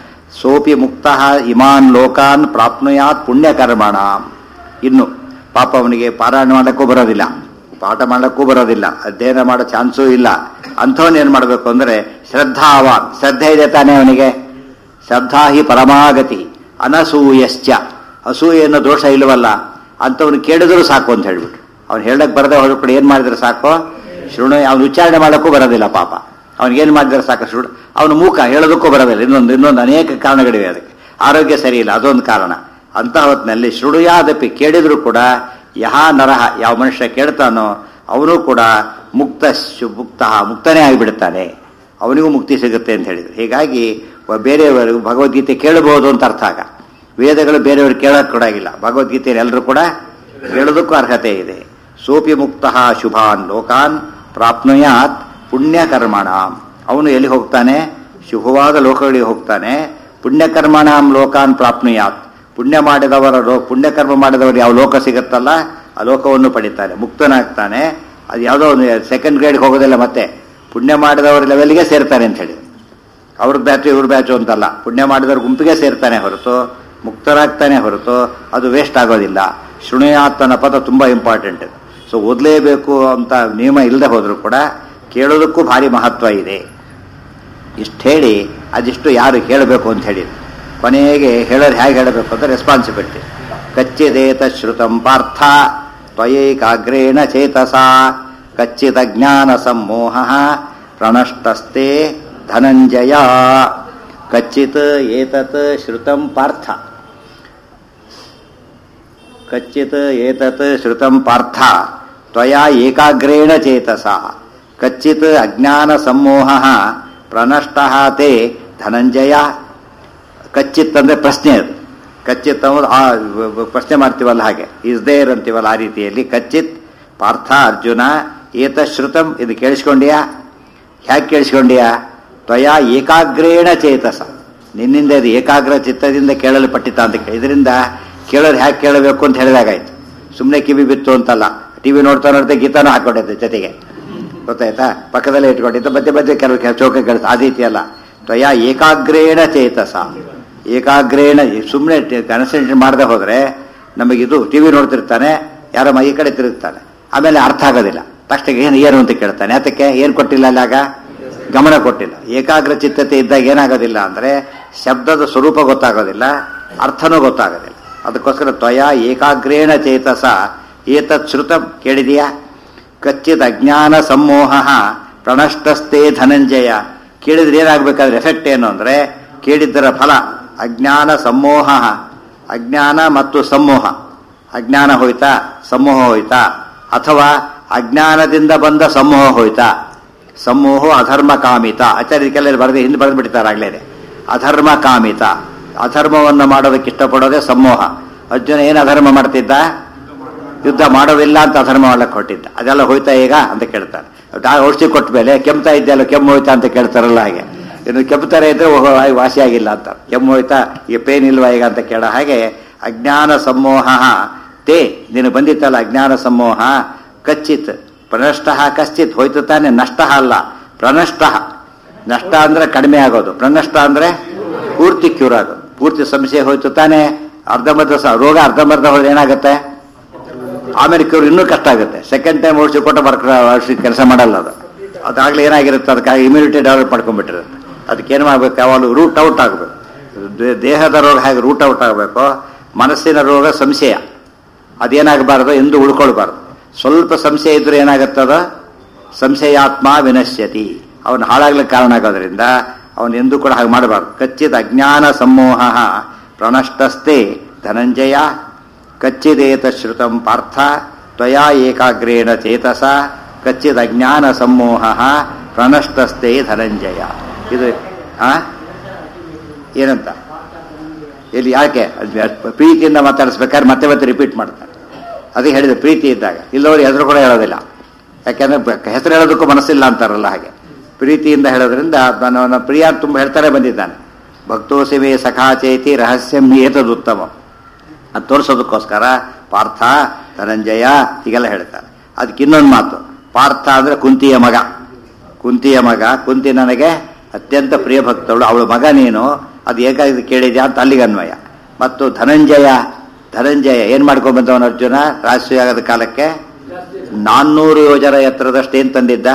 ಸೋಪಿ ಮುಕ್ತಃ ಇಮಾನ್ ಲೋಕಾನ್ ಪ್ರಾಪ್ನುಯಾತ್ ಪುಣ್ಯಕರ್ಮಣಾಂ ಇನ್ನು ಪಾಪ ಅವನಿಗೆ ಪಾರಾಯಣ ಮಾಡಕ್ಕೂ ಬರೋದಿಲ್ಲ ಪಾಠ ಮಾಡಕ್ಕೂ ಬರೋದಿಲ್ಲ ಅಧ್ಯಯನ ಮಾಡೋ ಚಾನ್ಸೂ ಇಲ್ಲ ಅಂಥವನ್ ಏನ್ ಮಾಡಬೇಕು ಅಂದ್ರೆ ಶ್ರದ್ಧಾವಾನ್ ಶ್ರದ್ಧೆ ಇದೆ ತಾನೇ ಅವನಿಗೆ ಶ್ರದ್ಧಾ ಹಿ ಪರಮಾಗತಿ ಅನಸೂಯಶ್ಚ ಅಸೂಯೆ ಅನ್ನೋ ದೋಷ ಇಲ್ಲವಲ್ಲ ಅಂಥವ್ನು ಕೇಳಿದ್ರು ಸಾಕು ಅಂತ ಹೇಳ್ಬಿಟ್ಟು ಅವ್ನು ಹೇಳಕ್ ಬರದೆ ಹೋದ್ರು ಕೂಡ ಏನ್ ಮಾಡಿದ್ರೆ ಸಾಕು ಶೃಣು ಅವ್ನು ಉಚ್ಚಾರಣೆ ಮಾಡಕ್ಕೂ ಬರೋದಿಲ್ಲ ಪಾಪ ಅವ್ನಿಗೇನ್ ಮಾಡಿದ್ರೆ ಸಾಕು ಶೃಣು ಅವನು ಮೂಕ ಹೇಳೋದಕ್ಕೂ ಬರೋದಿಲ್ಲ ಇನ್ನೊಂದು ಇನ್ನೊಂದು ಅನೇಕ ಕಾರಣಗಳಿವೆ ಅದಕ್ಕೆ ಆರೋಗ್ಯ ಸರಿ ಇಲ್ಲ ಅದೊಂದು ಕಾರಣ ಅಂತ ಹೊತ್ತಿನಲ್ಲಿ ಶೃಣುಯಾದಪಿ ಕೇಳಿದ್ರು ಕೂಡ ಯಹ ನರಹ ಯಾವ ಮನುಷ್ಯ ಕೇಳ್ತಾನೋ ಅವನು ಕೂಡ ಮುಕ್ತ ಶು ಮುಕ್ತ ಮುಕ್ತನೇ ಆಗಿಬಿಡ್ತಾನೆ ಅವನಿಗೂ ಮುಕ್ತಿ ಸಿಗುತ್ತೆ ಅಂತ ಹೇಳಿದ್ರು ಹೀಗಾಗಿ ವ- ಬೇರೆಯವರು ಭಗವದ್ಗೀತೆ ಕೇಳಬಹುದು ಅಂತ ಅರ್ಥ ಆಗ ವೇದಗಳು ಬೇರೆಯವರು ಕೇಳಕ್ ಕೊಡಾಗಿಲ್ಲ ಭಗವದ್ಗೀತೆಯನ್ನು ಎಲ್ಲರೂ ಕೂಡ ಕೇಳೋದಕ್ಕೂ ಅರ್ಹತೆ ಇದೆ ಸೋಪಿ ಮುಕ್ತ ಶುಭಾನ್ ಲೋಕಾನ್ ಪ್ರಾಪ್ನುಯಾತ್ ಪುಣ್ಯಕರ್ಮಣ ಅವನು ಎಲ್ಲಿ ಹೋಗ್ತಾನೆ ಶುಭವಾದ ಲೋಕಗಳಿಗೆ ಹೋಗ್ತಾನೆ ಪುಣ್ಯಕರ್ಮಣಾಂ ಲೋಕಾನ್ ಪ್ರಾಪ್ನುಯಾತ್ ಪುಣ್ಯ ಮಾಡಿದವರ ಲೋ ಪುಣ್ಯಕರ್ಮ ಮಾಡಿದವರು ಯಾವ ಲೋಕ ಸಿಗುತ್ತಲ್ಲ ಆ ಲೋಕವನ್ನು ಪಡಿತಾನೆ ಮುಕ್ತನಾಗ್ತಾನೆ ಅದು ಯಾವುದೋ ಒಂದು ಸೆಕೆಂಡ್ ಗ್ರೇಡ್ಗೆ ಹೋಗೋದಿಲ್ಲ ಮತ್ತೆ ಪುಣ್ಯ ಮಾಡಿದವರ ಲೆವೆಲ್ಗೆ ಸೇರ್ತಾನೆ ಅಂತ ಹೇಳಿ ಅವ್ರ ಬ್ಯಾಚು ಇವ್ರ ಬ್ಯಾಚು ಅಂತಲ್ಲ ಪುಣ್ಯ ಮಾಡಿದವ್ರ ಗುಂಪಿಗೆ ಸೇರ್ತಾನೆ ಹೊರತು ಮುಕ್ತರಾಗ್ತಾನೆ ಹೊರತು ಅದು ವೇಸ್ಟ್ ಆಗೋದಿಲ್ಲ ಶೃಣುಯಾತ್ ಅನ್ನೋ ಪದ ತುಂಬಾ ಇಂಪಾರ್ಟೆಂಟ್ ಸೊ ಓದಲೇಬೇಕು ಅಂತ ನಿಯಮ ಇಲ್ಲದೆ ಹೋದ್ರು ಕೂಡ ಕೇಳೋದಕ್ಕೂ ಭಾರಿ ಮಹತ್ವ ಇದೆ ಇಷ್ಟು ಹೇಳಿ ಅದಿಷ್ಟು ಯಾರು ಹೇಳಬೇಕು ಅಂತ ಹೇಳಿ ಕೊನೆಗೆ ಹೇಳೋರು ಹೇಗೆ ಹೇಳಬೇಕು ಅಂತ ರೆಸ್ಪಾನ್ಸಿಬಿಲಿಟಿ ಕಚ್ಚಿದೇತ ಶ್ರುತಂ ಪಾರ್ಥ ತ್ವಯೈಕಾಗ್ರೇಣ ಚೇತಸ ಕಚ್ಚಿದ ಜ್ಞಾನ ಸಮ್ಮೋಹ ಪ್ರಣಷ್ಟಸ್ತೆ ಧನಂಜಯ ಕಚ್ಚಿತ್ ಏತತ್ ಶ್ರುತಂ ಪಾರ್ಥ ಕಚ್ಚಿತ್ ಏತತ್ ಶ್ರುತಂ ಪಾರ್ಥ ತ್ವಯಾ ಏಕಾಗ್ರೇಣ ಚೇತಸ ಕಚ್ಚಿತ್ ಅಜ್ಞಾನ ಸಮ್ಮೋಹ ಪ್ರಣಷ್ಟ ತೇ ಧನಂಜಯ ಕಚ್ಚಿತ್ ಅಂದ್ರೆ ಪ್ರಶ್ನೆ ಅದು ಕಚ್ಚಿತ್ ಅನ್ನೋದು ಆ ವ- ವ- ಪ್ರಶ್ನೆ ಮಾಡ್ತೀವಲ್ಲ ಹಾಗೆ ಇಸ್ ದೇರ್ ಅಂತೀವಲ್ಲ ಆ ರೀತಿಯಲ್ಲಿ ಕಚ್ಚಿತ್ ಪಾರ್ಥ ಅರ್ಜುನ ಏತ ಶ್ರುತಂ ಇದು ಕೇಳಿಸ್ಕೊಂಡ್ಯಾ ಹೇಗೆ ಕೇಳಿಸ್ಕೊಂಡ್ಯಾ ತ್ವಯಾ ಏಕಾಗ್ರೇಣ ಚೇತಸ ನಿನ್ನಿಂದ ಇದು ಏಕಾಗ್ರ ಚಿತ್ತದಿಂದ ಕೇಳಲ್ಪಟ್ಟಿತ ಅಂತ ಕೇಳಿ ಇದರಿಂದ ಕೇಳೋರು ಹೇಗೆ ಕೇಳಬೇಕು ಅಂತ ಹೇಳಿದಾಗಾಯ್ತು ಸುಮ್ಮನೆ ಕಿವಿ ಬಿತ್ತು ಅಂತಲ್ಲ ಟಿವಿ ನೋಡ್ತಾ ನೋಡ್ತಾ ಗೀತಾನು ಹಾಕೊಂಡಿದ್ದೆ ಜೊತೆಗೆ ಗೊತ್ತಾಯ್ತಾ ಪಕ್ಕದಲ್ಲೇ ಇಟ್ಕೊಂಡಿದ್ದ ಮಧ್ಯೆ ಮಧ್ಯೆ ಕೆಲವು ಕೆಲ ಚೌಕ ಕೆಲಸ ಆ ರೀತಿ ಅಲ್ಲ ತ್ವಯಾ ಏಕಾಗ್ರೇಣ ಚೇತಸ ಏಕಾಗ್ರೇಣ ಸುಮ್ಮನೆ ಕಾನ್ಸಂಟ್ರೇಟ್ ಮಾಡದೆ ಹೋದ್ರೆ ನಮಗಿದು ಟಿ ವಿ ನೋಡ್ತಿರ್ತಾನೆ ಯಾರೋ ಮ- ಈ ಕಡೆ ತಿರುಗ್ತಾನೆ ಆಮೇಲೆ ಅರ್ಥ ಆಗೋದಿಲ್ಲ ತಕ್ಷಣ ಏನು ಏನು ಅಂತ ಕೇಳ್ತಾನೆ ಅದಕ್ಕೆ ಏನು ಕೊಟ್ಟಿಲ್ಲ ಅಲ್ಲಿ ಆಗ ಗಮನ ಕೊಟ್ಟಿಲ್ಲ ಏಕಾಗ್ರ ಚಿತ್ತತೆ ಇದ್ದಾಗ ಏನಾಗೋದಿಲ್ಲ ಅಂದ್ರೆ ಶಬ್ದದ ಸ್ವರೂಪ ಗೊತ್ತಾಗೋದಿಲ್ಲ ಅರ್ಥನೂ ಗೊತ್ತಾಗೋದಿಲ್ಲ ಅದಕ್ಕೋಸ್ಕರ ತ್ವಯ ಏಕಾಗ್ರೇಣ ಚೇತಸ ಏತತ್ ಶ್ರುತ ಕೇಳಿದೆಯಾ ಕಚ್ಚಿತ್ ಅಜ್ಞಾನ ಸಮೋಹ ಪ್ರಣಷ್ಟಸ್ಥೆ ಧನಂಜಯ ಕೇಳಿದ್ರೆ ಏನಾಗಬೇಕಾದ್ರೆ ಎಫೆಕ್ಟ್ ಏನು ಅಂದ್ರೆ ಕೇಳಿದ್ದರ ಫಲ ಅಜ್ಞಾನ ಸಮೋಹ ಅಜ್ಞಾನ ಮತ್ತು ಸಮೋಹ ಅಜ್ಞಾನ ಹೋಯ್ತಾ ಸಮೋಹ ಹೋಯ್ತಾ ಅಥವಾ ಅಜ್ಞಾನದಿಂದ ಬಂದ ಸಮೂಹ ಹೋಯ್ತಾ ಸಮೂಹ ಅಧರ್ಮ ಕಾಮಿತ ಆಚಾರ್ಯಕ್ಕೆಲ್ಲ ಬರೆದು ಹಿಂದೆ ಬರೆದು ಬಿಡ್ತಾರೆ ಆಗ್ಲೇನೆ ಅಧರ್ಮ ಕಾಮಿತ ಅಧರ್ಮವನ್ನು ಮಾಡೋದಕ್ಕೆ ಇಷ್ಟಪಡೋದೇ ಸಮೂಹ ಅರ್ಜುನ ಏನು ಅಧರ್ಮ ಮಾಡ್ತಿದ್ದ ಯುದ್ಧ ಮಾಡೋದಿಲ್ಲ ಅಂತ ಅಧರ್ಮ ಮಾಡಕ್ಕೆ ಹೊಟ್ಟಿದ್ದ ಅದೆಲ್ಲ ಹೋಯ್ತಾ ಈಗ ಅಂತ ಕೇಳ್ತಾರೆ ಡಾ- ಔಷಧಿ ಕೊಟ್ಟ ಮೇಲೆ ಕೆಮ್ತಾ ಇದ್ದಲ್ಲ ಕೆಮ್ಮು ಹೋಯ್ತಾ ಅಂತ ಕೇಳ್ತಾರಲ್ಲ ಹಾಗೆ ಇನ್ನು ಕೆಮ್ತಾರೆ ಇದ್ರೆ ಓಹೋ ಆಯ್ ವಾಸಿ ಆಗಿಲ್ಲ ಅಂತ ಕೆಮ್ಮು ಹೋಯ್ತಾ ಈಗ ಪೇನ್ ಇಲ್ವಾ ಈಗ ಅಂತ ಕೇಳೋ ಹಾಗೆ ಅಜ್ಞಾನ ಸಮೋಹ ತೇ ನೀನು ಬಂದಿತ್ತಲ್ಲ ಅಜ್ಞಾನ ಸಮೋಹ ಕಚ್ಚಿತ್ ಪ್ರನಷ್ಟ ಕಶ್ಚಿತ್ ಹೋಯ್ತು ತಾನೆ ನಷ್ಟ ಅಲ್ಲ ಪ್ರನಷ್ಟ ನಷ್ಟ ಅಂದ್ರೆ ಕಡಿಮೆ ಆಗೋದು ಪ್ರನಷ್ಟ ಅಂದ್ರೆ ಪೂರ್ತಿ ಕ್ಯೂರ್ ಆಗೋದು ಪೂರ್ತಿ ಸಮಸ್ಯೆ ಹೋಯ್ತು ತಾನೆ ಅರ್ಧಂಬರ್ಧ ಸ- ರೋಗ ಅರ್ಧಂಬರ್ಧ ಹೋದ್ರೆ ಏನಾಗುತ್ತೆ ಆಮೇಲೆ ಕ್ಯೂರ್ ಇನ್ನೂ ಕಷ್ಟ ಆಗುತ್ತೆ ಸೆಕೆಂಡ್ ಟೈಮ್ ಔಷಧಿ ಕೊಟ್ಟು ಬರ್ಕ ಔಷಧಿ ಕೆಲಸ ಮಾಡಲ್ಲ ಅದು ಅದಾಗಲೇ ಏನಾಗಿರುತ್ತೆ ಅದಕ್ಕಾಗಿ ಇಮ್ಯುನಿಟಿ ಡೆವಲಪ್ ಮಾಡ್ಕೊಂಡ್ಬಿಟ್ಟಿರುತ್ತೆ ಅದಕ್ಕೆ ಏನು ಮಾಡ್ಬೇಕು ಯಾವಾಗಲೂ ರೂಟ್ ಔಟ್ ಆಗಬೇಕು ದೇಹದ ರೋಗ ಹೇಗೆ ರೂಟ್ ಔಟ್ ಆಗಬೇಕು ಮನಸ್ಸಿನ ರೋಗ ಸಂಶಯ ಅದೇನಾಗಬಾರ್ದು ಎಂದು ಉಳ್ಕೊಳ್ಬಾರ್ದು ಸ್ವಲ್ಪ ಸಂಶಯ ಇದ್ರೆ ಏನಾಗುತ್ತದ ಸಂಶಯಾತ್ಮ ವಿನಶ್ಯತಿ ಅವನು ಹಾಳಾಗ್ಲಿಕ್ಕೆ ಕಾರಣ ಆಗೋದ್ರಿಂದ ಅವನು ಎಂದೂ ಕೂಡ ಹಾಗೆ ಮಾಡಬಾರ್ದು ಕಚ್ಚಿದ ಅಜ್ಞಾನ ಸಮೂಹ ಪ್ರಣಷ್ಟಸ್ತೆ ಧನಂಜಯ ಕಚ್ಚಿದೇತ ಶ್ರುತಂ ಪಾರ್ಥ ತ್ವಯಾ ಏಕಾಗ್ರೇಣ ಚೇತಸ ಕಚ್ಚಿದ ಅಜ್ಞಾನ ಸಮೂಹ ಪ್ರಣಷ್ಟಸ್ತೆ ಧನಂಜಯ ಇದು ಆ ಏನಂತ ಇಲ್ಲಿ ಯಾಕೆ ಅದ್ ಪ್ರೀತಿಯಿಂದ ಮಾತಾಡಿಸ್ಬೇಕಾದ್ರೆ ಮತ್ತೆ ಮತ್ತೆ ರಿಪೀಟ್ ಮಾಡ್ತಾರೆ ಅದೇ ಹೇಳಿದೆ ಪ್ರೀತಿ ಇದ್ದಾಗ ಇಲ್ಲವರು ಹೆಸರು ಕೂಡ ಹೇಳೋದಿಲ್ಲ ಯಾಕೆಂದ್ರೆ ಬ- ಹೆಸರು ಹೇಳೋದಕ್ಕೂ ಮನಸ್ಸಿಲ್ಲ ಅಂತಾರಲ್ಲ ಹಾಗೆ ಪ್ರೀತಿಯಿಂದ ಹೇಳೋದ್ರಿಂದ ನನ್ನ ನನ್ನ ಪ್ರಿಯ ತುಂಬ ಹೇಳ್ತಾನೆ ಬಂದಿದ್ದಾನೆ ಭಕ್ತೋಸಿಮೆ ಸಖಾಚೇತಿ ರಹಸ್ಯಂ ಏತದುತ್ತಮ ಅದು ತೋರಿಸೋದಕ್ಕೋಸ್ಕರ ಪಾರ್ಥ ಧನಂಜಯ ಹೀಗೆಲ್ಲ ಹೇಳ್ತಾರೆ ಅದಕ್ಕೆ ಇನ್ನೊಂದು ಮಾತು ಪಾರ್ಥ ಅಂದ್ರೆ ಕುಂತಿಯ ಮಗ ಕುಂತಿಯ ಮಗ ಕುಂತಿ ನನಗೆ ಅತ್ಯಂತ ಪ್ರಿಯ ಭಕ್ತವಳು ಅವಳ ಮಗ ನೀನು ಅದು ಏಕಾಗಿ ಕೇಳಿದ್ಯಾ ಅಂತ ಅಲ್ಲಿಗೆ ಅನ್ವಯ ಮತ್ತು ಧನಂಜಯ ಧನಂಜಯ ಏನ್ ಮಾಡ್ಕೊಂಡ್ ಬಂದವನು ಅರ್ಜುನ ರಾಷ್ಟ್ರೀಯವಾಗದ ಕಾಲಕ್ಕೆ ನಾನ್ನೂರು ಯೋಜನ ಎತ್ತರದಷ್ಟು ಏನ್ ತಂದಿದ್ದ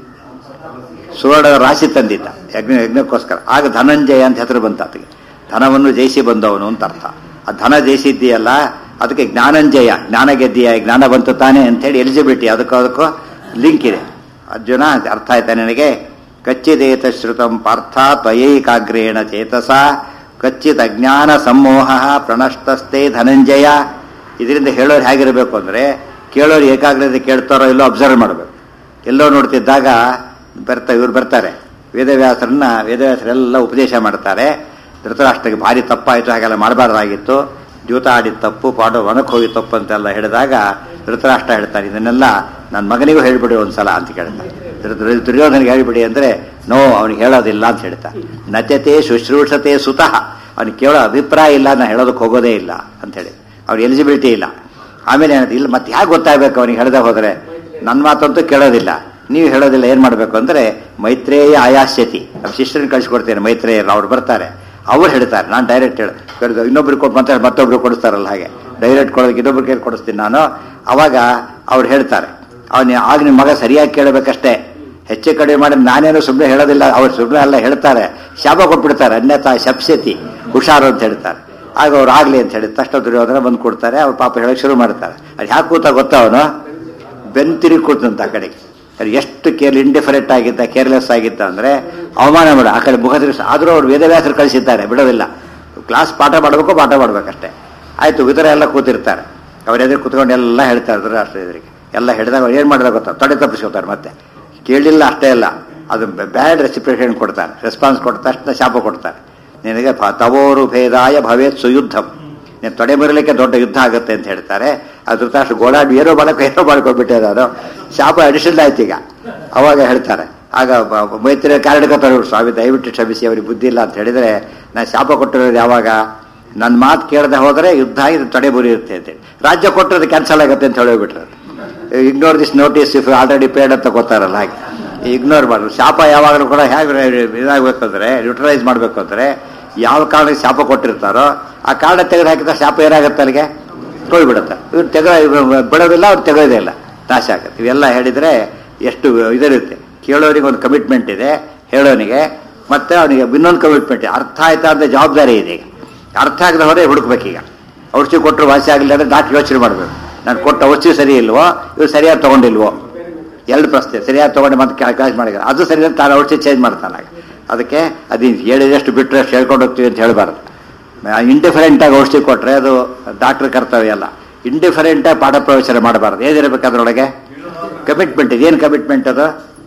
ಸುವರ್ಣದ ರಾಶಿ ತಂದಿದ್ದ ಯಜ್ಞ ಯಜ್ಞಕ್ಕೋಸ್ಕರ ಆಗ ಧನಂಜಯ ಅಂತ ಹೆಸರು ಬಂತ ಆತಗೆ ಧನವನ್ನು ಜಯಿಸಿ ಬಂದವನು ಅಂತ ಅರ್ಥ ಆ ಧನ ಜಯಿಸಿದ್ದೀಯಲ್ಲ ಅದಕ್ಕೆ ಜ್ಞಾನಂಜಯ ಜ್ಞಾನ ಗೆದ್ದೀಯ ಜ್ಞಾನ ಬಂತು ತಾನೆ ಅಂತ ಹೇಳಿ ಎಲಿಜಿಬಿಲಿಟಿ ಅದಕ್ಕೂ ಅದಕ್ಕೂ ಲಿಂಕ್ ಇದೆ ಅರ್ಜುನ ಅರ್ಥ ಆಯ್ತಾ ನಿನಗೆ ಕಚ್ಚಿದೇತ ಶ್ರುತಂ ಪಾರ್ಥ ತ್ವಯೈಕಾಗ್ರೇಣ ಚೇತಸ ಕಚ್ಚಿತ್ ಅಜ್ಞಾನ ಸಮೋಹ ಪ್ರಣಷ್ಟಸ್ತೆ ಧನಂಜಯ ಇದರಿಂದ ಹೇಳೋರು ಹೇಗಿರಬೇಕು ಅಂದ್ರೆ ಕೇಳೋರು ಏಕಾಗ್ರತೆ ಕೇಳ್ತಾರೋ ಇಲ್ಲೋ ಅಬ್ಸರ್ವ್ ಮಾಡಬೇಕು ಎಲ್ಲೋ ನೋಡ್ತಿದ್ದಾಗ ಬರ್ತಾ ಇವ್ರು ಬರ್ತಾರೆ ವೇದವ್ಯಾಸರನ್ನ ವೇದವ್ಯಾಸರೆಲ್ಲ ಉಪದೇಶ ಮಾಡ್ತಾರೆ ಧೃತರಾಷ್ಟ್ರಕ್ಕೆ ಭಾರಿ ತಪ್ಪಾಯಿತು ಹಾಗೆಲ್ಲ ಮಾಡಬಾರ್ದಾಗಿತ್ತು ದ್ಯೂತ ಆಡಿದ ತಪ್ಪು ಪಾಠ ಒಣಕ್ಕೆ ಹೋಗಿ ತಪ್ಪು ಅಂತೆಲ್ಲ ಹೇಳಿದಾಗ ಧೃತರಾಷ್ಟ್ರ ಹೇಳ್ತಾರೆ ಇದನ್ನೆಲ್ಲ ನನ್ನ ಮಗನಿಗೂ ಹೇಳ್ಬಿಡಿ ಒಂದ್ಸಲ ಅಂತ ಕೇಳ್ತಾರೆ ಧೃತ- ದುರ್ಯೋಧನಿಗೆ ಹೇಳ್ಬಿಡಿ ಅಂದ್ರೆ ನೋ ಅವನಿಗೆ ಹೇಳೋದಿಲ್ಲ ಅಂತ ಹೇಳ್ತಾರೆ ನತ್ಯತೆ ಶುಶ್ರೂಷತೆ ಸುತಃ ಅವನಿಗೆ ಕೇಳೋ ಅಭಿಪ್ರಾಯ ಇಲ್ಲ ನಾನು ಹೇಳೋದಕ್ಕೆ ಹೋಗೋದೇ ಇಲ್ಲ ಅಂತ ಹೇಳಿ ಅವ್ನಿಗೆ ಎಲಿಜಿಬಿಲಿಟಿ ಇಲ್ಲ ಆಮೇಲೆ ಏನಾಯ್ತು ಇಲ್ಲ ಮತ್ತೆ ಯಾಕೆ ಗೊತ್ತಾಗಬೇಕು ಅವನಿಗೆ ಹೇಳ್ದೆ ಹೋದ್ರೆ ನನ್ನ ಮಾತಂತೂ ಕೇಳೋದಿಲ್ಲ ನೀವು ಹೇಳೋದಿಲ್ಲ ಏನ್ ಮಾಡಬೇಕು ಅಂದ್ರೆ ಮೈತ್ರೇಯ ಆಯಾಸ್ಯತಿ ನಮ್ಮ ಶಿಷ್ಯರನ್ನ ಕಳಿಸ್ಕೊಡ್ತೇನೆ ಮೈತ್ರೇಯರು ಅವ್ರು ಬರ್ತಾರೆ ಅವ್ರು ಹೇಳ್ತಾರೆ ನಾನು ಡೈರೆಕ್ಟ್ ಹೇಳ ಇನ್ನೊಬ್ರಿಗೆ ಕೊಟ್ಟು ಮತ್ತೆ ಮತ್ತೊಬ್ರು ಕೊಡಿಸ್ತಾರಲ್ಲ ಹಾಗೆ ಡೈರೆಕ್ಟ್ ಕೊಡೋದಕ್ಕೆ ಇನ್ನೊಬ್ರು ಕೇಳಿ ಕೊಡಿಸ್ತೀನಿ ನಾನು ಅವಾಗ ಅವ್ರು ಹೇಳ್ತಾರೆ ಅವನು ಆಗ ನಿಮ್ಮ ಮಗ ಸರಿಯಾಗಿ ಕೇಳಬೇಕಷ್ಟೇ ಹೆಚ್ಚು ಕಡಿಮೆ ಮಾಡಿ ನಾನೇನು ಸುಮ್ಮನೆ ಹೇಳೋದಿಲ್ಲ ಅವ್ರು ಸುಮ್ಮನೆ ಎಲ್ಲ ಹೇಳ್ತಾರೆ ಶಾಪ ಕೊಟ್ಬಿಡ್ತಾರೆ ಅನ್ಯತಾ ಶಪ್ಸತಿ ಹುಷಾರು ಅಂತ ಹೇಳ್ತಾರೆ ಆಗ ಅವ್ರು ಆಗ್ಲಿ ಅಂತ ಹೇಳಿ ತಕ್ಷಣ ದುರ್ಯೋಧನ ಬಂದು ಕೊಡ್ತಾರೆ ಅವ್ರು ಪಾಪ ಹೇಳಕ್ ಶುರು ಮಾಡ್ತಾರೆ ಅದು ಯಾಕೆ ಕೂತ ಗೊತ್ತಾ ಅವನು ಬೆಂತಿರಿ ಕೂತಂತ ಆ ಕಡೆಗೆ ಅದು ಎಷ್ಟು ಕೇರ್ ಇಂಡಿಫರೆಂಟ್ ಆಗಿದ್ದ ಕೇರ್ಲೆಸ್ ಆಗಿದ್ದ ಅಂದ್ರೆ ಅವಮಾನ ಮಾಡ ಆ ಕಡೆ ಮುಖ ತಿರುಗಿಸ ಆದರೂ ಅವ್ರು ವೇದವ್ಯಾಸರು ಕಳಿಸಿದ್ದಾರೆ ಬಿಡೋದಿಲ್ಲ ಕ್ಲಾಸ್ ಪಾಠ ಮಾಡಬೇಕು ಪಾಠ ಮಾಡ್ಬೇಕಷ್ಟೇ ಆಯ್ತು ವಿತರ ಎಲ್ಲ ಕೂತಿರ್ತಾರೆ ಅವ್ರ ಎದುರು ಕೂತ್ಕೊಂಡು ಎಲ್ಲ ಹೇಳ್ತಾರೆ ಧೃತರಾಷ್ಟ್ರ ಎದುರಿಗೆ ಎಲ್ಲ ಹಿಡಿದಾಗ ಅವ್ರು ಏನು ಮಾಡಿದ್ರೆ ಗೊತ್ತಾ ತೊಡೆ ತಪ್ಪಿಸ್ಕೊತಾರೆ ಮತ್ತೆ ಕೇಳಿಲ್ಲ ಅಷ್ಟೇ ಅಲ್ಲ ಅದು ಬ್ಯಾಡ್ ರೆಸಿಪ್ರೇಷನ್ ಕೊಡ್ತಾರೆ ರೆಸ್ಪಾನ್ಸ್ ಕೊಟ್ಟ ತಕ್ಷಣ ಶಾಪ ಕೊಡ್ತಾರೆ ನಿನಗೆ ಪ- ತವೋರು ಭೇದಾಯ ಭವೇತ್ ಸುಯುದ್ಧಂ ನೀನು ತೊಡೆ ಬರಲಿಕ್ಕೆ ದೊಡ್ಡ ಯುದ್ಧ ಆಗುತ್ತೆ ಅಂತ ಹೇಳ್ತಾರೆ ಆ ಧೃತರಾಷ್ಟ್ರ ಗೋಳಾಡಿ ಏನೋ ಮಾಡಕ್ಕೆ ಏನೋ ಮಾಡ್ಕೊಂಡ್ಬಿಟ್ಟೆ ಅದು ಶಾಪ ಅಡಿಷನ್ ಆಯ್ತು ಈಗ ಅವಾಗ ಹೇಳ್ತಾರೆ ಆಗ ಬ- ಬ- ಮೈತ್ರಿ ಕಾರಣಕರ್ತಾರೆ ಇವ್ರು, ಸ್ವಾಮಿ ದಯವಿಟ್ಟು ಕ್ಷಮಿಸಿ ಅವ್ರಿಗೆ ಬುದ್ಧಿ ಇಲ್ಲ ಅಂತ ಹೇಳಿದ್ರೆ ನಾನು ಶಾಪ ಕೊಟ್ಟಿರೋದು ಯಾವಾಗ ನನ್ನ ಮಾತು ಕೇಳದೆ ಹೋದರೆ ಯುದ್ಧ ಆಗಿ ತಡೆ ಇರುತ್ತೆ ಅಂತೇಳಿ ರಾಜ್ಯ ಕೊಟ್ಟರೆ ಕ್ಯಾನ್ಸಲ್ ಆಗುತ್ತೆ ಅಂತ ಹೇಳಿಬಿಟ್ರೆ ignore this notice if already paid ಅಂತ ಗೊತ್ತಾರಲ್ಲ ಹಾಗೆ ಇಗ್ನೋರ್ ಮಾಡೋದು ಶಾಪ ಯಾವಾಗಲೂ ಕೂಡ ಹೇಗೆ ಇದಾಗಬೇಕು ಅಂದ್ರೆ ಯುಟಿಲೈಸ್ ಮಾಡಬೇಕು ಅಂದ್ರೆ ಯಾವ ಕಾರಣಕ್ಕೆ ಶಾಪ ಕೊಟ್ಟಿರ್ತಾರೋ ಆ ಕಾರಣ ತೆಗೆದು ಹಾಕಿದ ಶಾಪ ಏನಾಗುತ್ತೆ ಅಲ್ಲಿಗೆ ಹೋಗ್ಬಿಡುತ್ತೆ ಇವ್ರು ತೆಗ ಇವ್ರು ಬಿಡೋದಿಲ್ಲ ಅವ್ರು ತೆಗೋದೇ ಇಲ್ಲ ನಾಶ ಆಗುತ್ತೆ ಇವೆಲ್ಲ ಹೇಳಿದರೆ ಎಷ್ಟು ಇದರಿರುತ್ತೆ ಕೇಳೋರಿಗೆ ಒಂದು ಕಮಿಟ್ಮೆಂಟ್ ಇದೆ ಹೇಳೋನಿಗೆ ಮತ್ತೆ ಅವನಿಗೆ ಇನ್ನೊಂದು ಕಮಿಟ್ಮೆಂಟ್ ಇದೆ ಅರ್ಥ ಆಯ್ತಾ ಅಂತ ಜವಾಬ್ದಾರಿ ಇದೆ ಈಗ ಅರ್ಥ ಆಗದೆ ಹೋದ್ರೆ ಹುಡುಕ್ಬೇಕೀಗ ಔಷಧಿ ಕೊಟ್ಟರು ವಾಸಿ ಆಗಲಿಲ್ಲ ಅಂದರೆ ಡಾಕ್ಟರ್ ಯೋಚನೆ ಮಾಡಬೇಕು ನಾನು ಕೊಟ್ಟ ಔಷಧಿ ಸರಿ ಇಲ್ವೋ ಇವ್ರು ಸರಿಯಾಗಿ ತೊಗೊಂಡಿಲ್ವೋ ಎರಡು ಪ್ರಶ್ನೆ ಸರಿಯಾಗಿ ತೊಗೊಂಡು ಮತ್ತೆ ಕ್ಲಾಸ್ ಮಾಡಿದ್ರೆ ಅದು ಸರಿ ಅಂತ ತಾನು ಔಷಧಿ ಚೇಂಜ್ ಮಾಡ್ತಾನೆ ಅದಕ್ಕೆ ಅದು ಹೇಳಿದಷ್ಟು ಬಿಟ್ಟರೆ ಅಷ್ಟು ಹೇಳ್ಕೊಂಡು ಹೋಗ್ತೀವಿ ಅಂತ ಹೇಳಬಾರ್ದು ಇಂಡಿಫರೆಂಟಾಗಿ ಔಷಧಿ ಕೊಟ್ಟರೆ ಅದು ಡಾಕ್ಟರ್ ಕರ್ತವ್ಯ ಅಲ್ಲ ಇಂಡಿಫರೆಂಟಾಗಿ ಪಾಠ ಪ್ರವಚನ ಮಾಡಬಾರ್ದು ಏನಿರಬೇಕು ಅದರೊಳಗೆ ಕಮಿಟ್ಮೆಂಟ್ ಇದೇನು ಕಮಿಟ್ಮೆಂಟ್ ಅದು